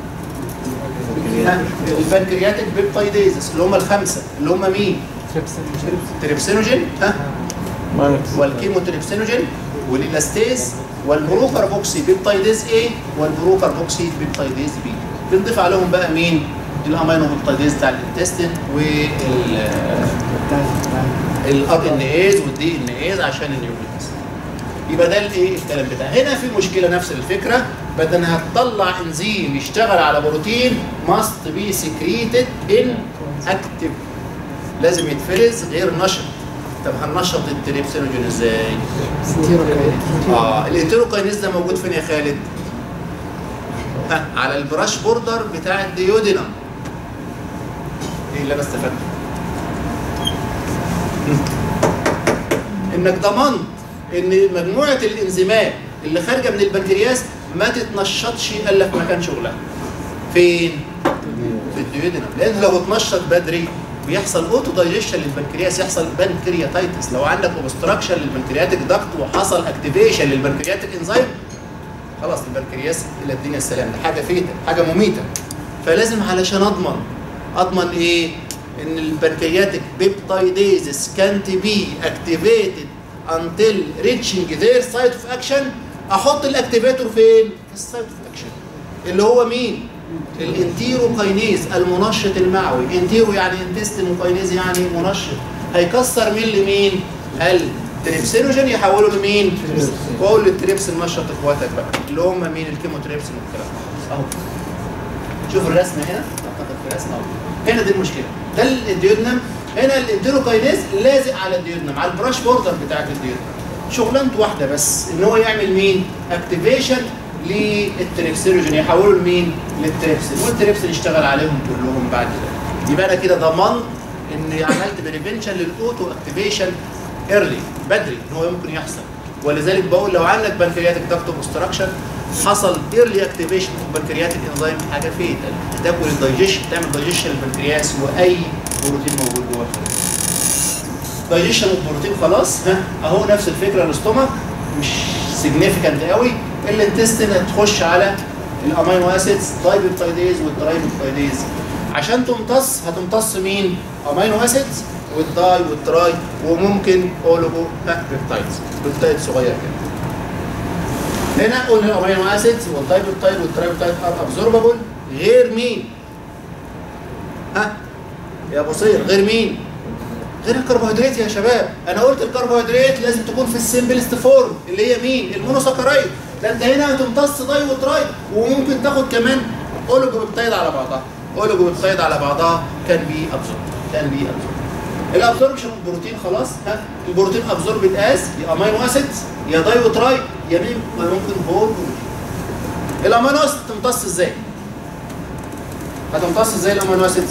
ها؟ البنكرياتيك بيبتايديزس اللي هم الخمسه اللي هم مين؟ تريبسينوجين ها والكيموتريبسينوجين والالاستيز والبروكاربوكسي بيبتايديز A والبروكاربوكسي بيبتايديز B بنضيف عليهم بقى مين؟ الامينو بيبتايديز بتاع الانتستين وال الار ان ايز والدي ان ايز عشان النيوكليك اسيد يبقى ده الايه الكلام بتاعها هنا في مشكله نفس الفكره بدل انها تطلع انزيم يشتغل على بروتين ماست بي سكريتد ان اكتف لازم يتفرز غير نشط طب هننشط التريبسينوجين ازاي؟ اه الانتروكاينيز ده موجود فين يا خالد؟ ها على البراش بوردر بتاع الديودينم ايه اللي انا استفدته؟ انك ضمنت ان مجموعه الانزيمات اللي خارجه من البنكرياس ما تتنشطش الا في مكان شغلها. فين؟ في الديودينم لان لو اتنشط بدري بيحصل اوتو دايجيشن للبنكرياس يحصل بنكرياتايتس لو عندك اوبستراكشن للبنكرياتيك داكت وحصل اكتيفيشن للبنكرياتيك انزيم خلاص البنكرياس الى الدنيا السلام ده حاجه فيتا حاجه مميته فلازم علشان اضمن اضمن ايه ان البنكرياتيك بيبتايديزز كانت بي اكتيفيتد until reaching their site of action احط الاكتيفيتور فين؟ في السايت اوف اكشن اللي هو مين؟ الانتيروكاينيز المنشط المعوي انتيرو يعني انتستين وكاينيز يعني منشط هيكسر مين لمين؟ التريبسينوجين يحوله لمين؟ كل التريبسين نشط اخواتك بقى اللي هم مين الكيموتريبسين والكلام ده. اهو شوف الرسمه هنا اعتقد في رسمه اهو هنا دي المشكله ده الديودنم هنا الانتيروكاينيز لازق على الديودنم على البراش بوردر بتاعت الديودنم شغلانته واحده بس ان هو يعمل مين؟ اكتيفيشن للتريبسينوجين يحوله لمين؟ للتريبسين والتريبسين يشتغل عليهم كلهم بعد كده يبقى انا كده ضمنت اني عملت بريفنشن للاوتو اكتيفيشن ايرلي بدري ان هو يمكن يحصل ولذلك بقول لو عندك بنكرياتيك داكت اوبستراكشن حصل ايرلي اكتيفيشن اوف بنكرياتيك انزيم حاجه فين تاكل الدايجيشن تعمل دايجيشن للبنكرياس واي بروتين موجود جوه الخليه دايجيشن البروتين خلاص ها اهو نفس الفكره الاستومك مش سيجنيفيكانت قوي الانتستين هتخش على الامينو اسيدز دايبيبتايديز والترايبيبتايديز عشان تمتص هتمتص مين؟ امينو اسيدز والداي والتراي وممكن اولوجو ها بيبتايدز بيبتايد صغير كده هنا قلنا الامينو اسيدز والدايبيبتايد والترايبيبتايد ار ابزوربابل غير مين؟ ها يا بصير غير مين؟ غير الكربوهيدرات يا شباب انا قلت الكربوهيدرات لازم تكون في السمبلست فورم اللي هي مين المونوساكرايد ده انت هنا هتمتص داي وتراي وممكن تاخد كمان اوليجوبيبتايد على بعضها اوليجوبيبتايد على بعضها كان بي ابزورب كان بي ابزورب الابزوربشن البروتين خلاص ها البروتين ابزورب اس يا امينو اسيدز يا داي وتراي يا مين ممكن هول بروتين الامينو اسيد تمتص ازاي؟ هتمتص ازاي الامينو اسيدز؟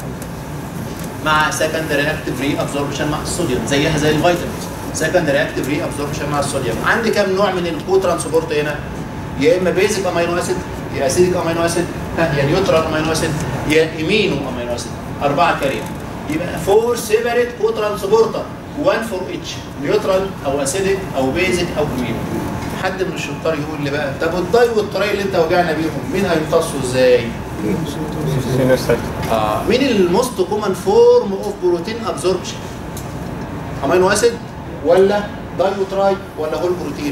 مع سكندري اكتيف ري ابزوربشن مع الصوديوم زيها زي الفيتامينز سكندري اكتيف ري ابزوربشن مع الصوديوم عندي كام نوع من الكو ترانسبورت هنا يا اما بيزك امينو اسيد يا اسيديك امينو اسيد يا نيوترال امينو اسيد يا ايمينو امينو اسيد اربعه كارير يبقى فور سيبريت كو ترانسبورتر 1 فور اتش نيوترال او اسيديك او بيزك او ايمينو حد من الشطار يقول لي بقى طب الداي والتراي اللي انت وجعنا بيهم مين هيمتصوا ازاي؟ آه. مين الموست كومن فورم اوف بروتين ابزوربشن؟ امينو اسيد ولا دايوتراي ولا هول بروتين؟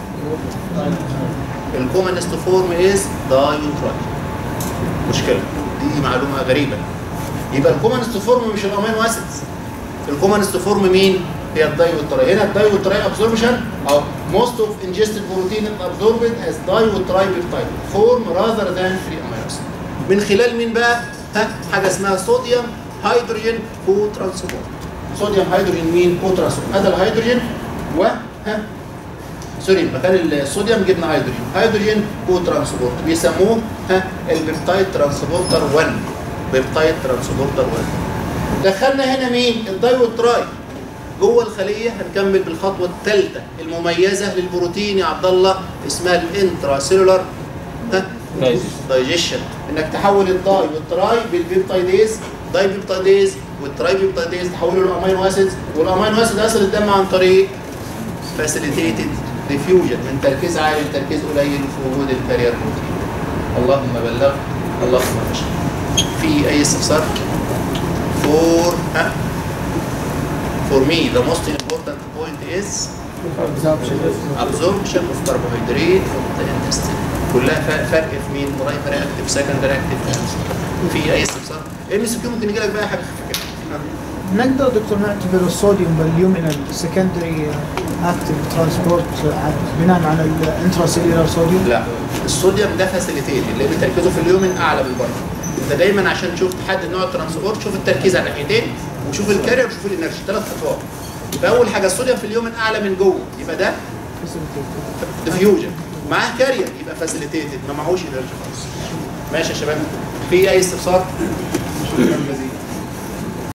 الكومنست فورم از دايوتراي مشكله دي معلومه غريبه يبقى الكومنست فورم مش الامينو اسيدز الكومنست فورم مين؟ هي الدايوتراي هنا الدايوتراي ابزوربشن او most of ingested protein is absorbed as diutropeptide form rather than free amino acid من خلال مين بقى؟ ها حاجه اسمها صوديوم هيدروجين كو ترانسبورت صوديوم هيدروجين مين؟ كو ترانسبورت هذا الهيدروجين و ها سوري مكان الصوديوم جبنا هيدروجين هيدروجين كو ترانسبورت بيسموه ها البيبتايد ترانسبورتر 1 بيبتايد ترانسبورتر 1 دخلنا هنا مين؟ الدايوتراي جوه الخليه هنكمل بالخطوه الثالثه المميزه للبروتين يا عبد الله اسمها الانترا سيلولار ها دايجيشن انك تحول الداي والتراي بالبيبتايديز داي بيبتايديز والتراي بيبتايديز تحوله للامينو اسيدز والامينو اسيد يصل الدم عن طريق فاسيليتيتد ديفيوجن من تركيز عالي لتركيز قليل في وجود الكارير بروتين اللهم بلغ اللهم اشهد في اي استفسار فور ها for me the most important point is absorption of carbohydrate from the intestine كلها ف- فرق في مين برايمري اكتف سكندري اكتف في اي استفسار ام اس كيو ممكن يجي لك بقى حاجه خفيفه كده نقدر دكتور نعتبر الصوديوم باليومينال سكندري اكتف ترانسبورت بناء على الانتراسيلولار صوديوم؟ لا الصوديوم ده فاسيليتيت اللي بتركيزه في اليومن اعلى من بره انت دايما عشان تشوف تحدد نوع الترانسبورت شوف التركيز على الناحيتين وشوف الكارير وشوف الانرجي ثلاث خطوات يبقى اول حاجه الصوديوم في اليومن اعلى من جوه يبقى ده ديفيوجن معاه كارير يبقى فاسيليتيتد ما معهوش انرجي خالص ماشي يا شباب في اي استفسار شكرا جزيلا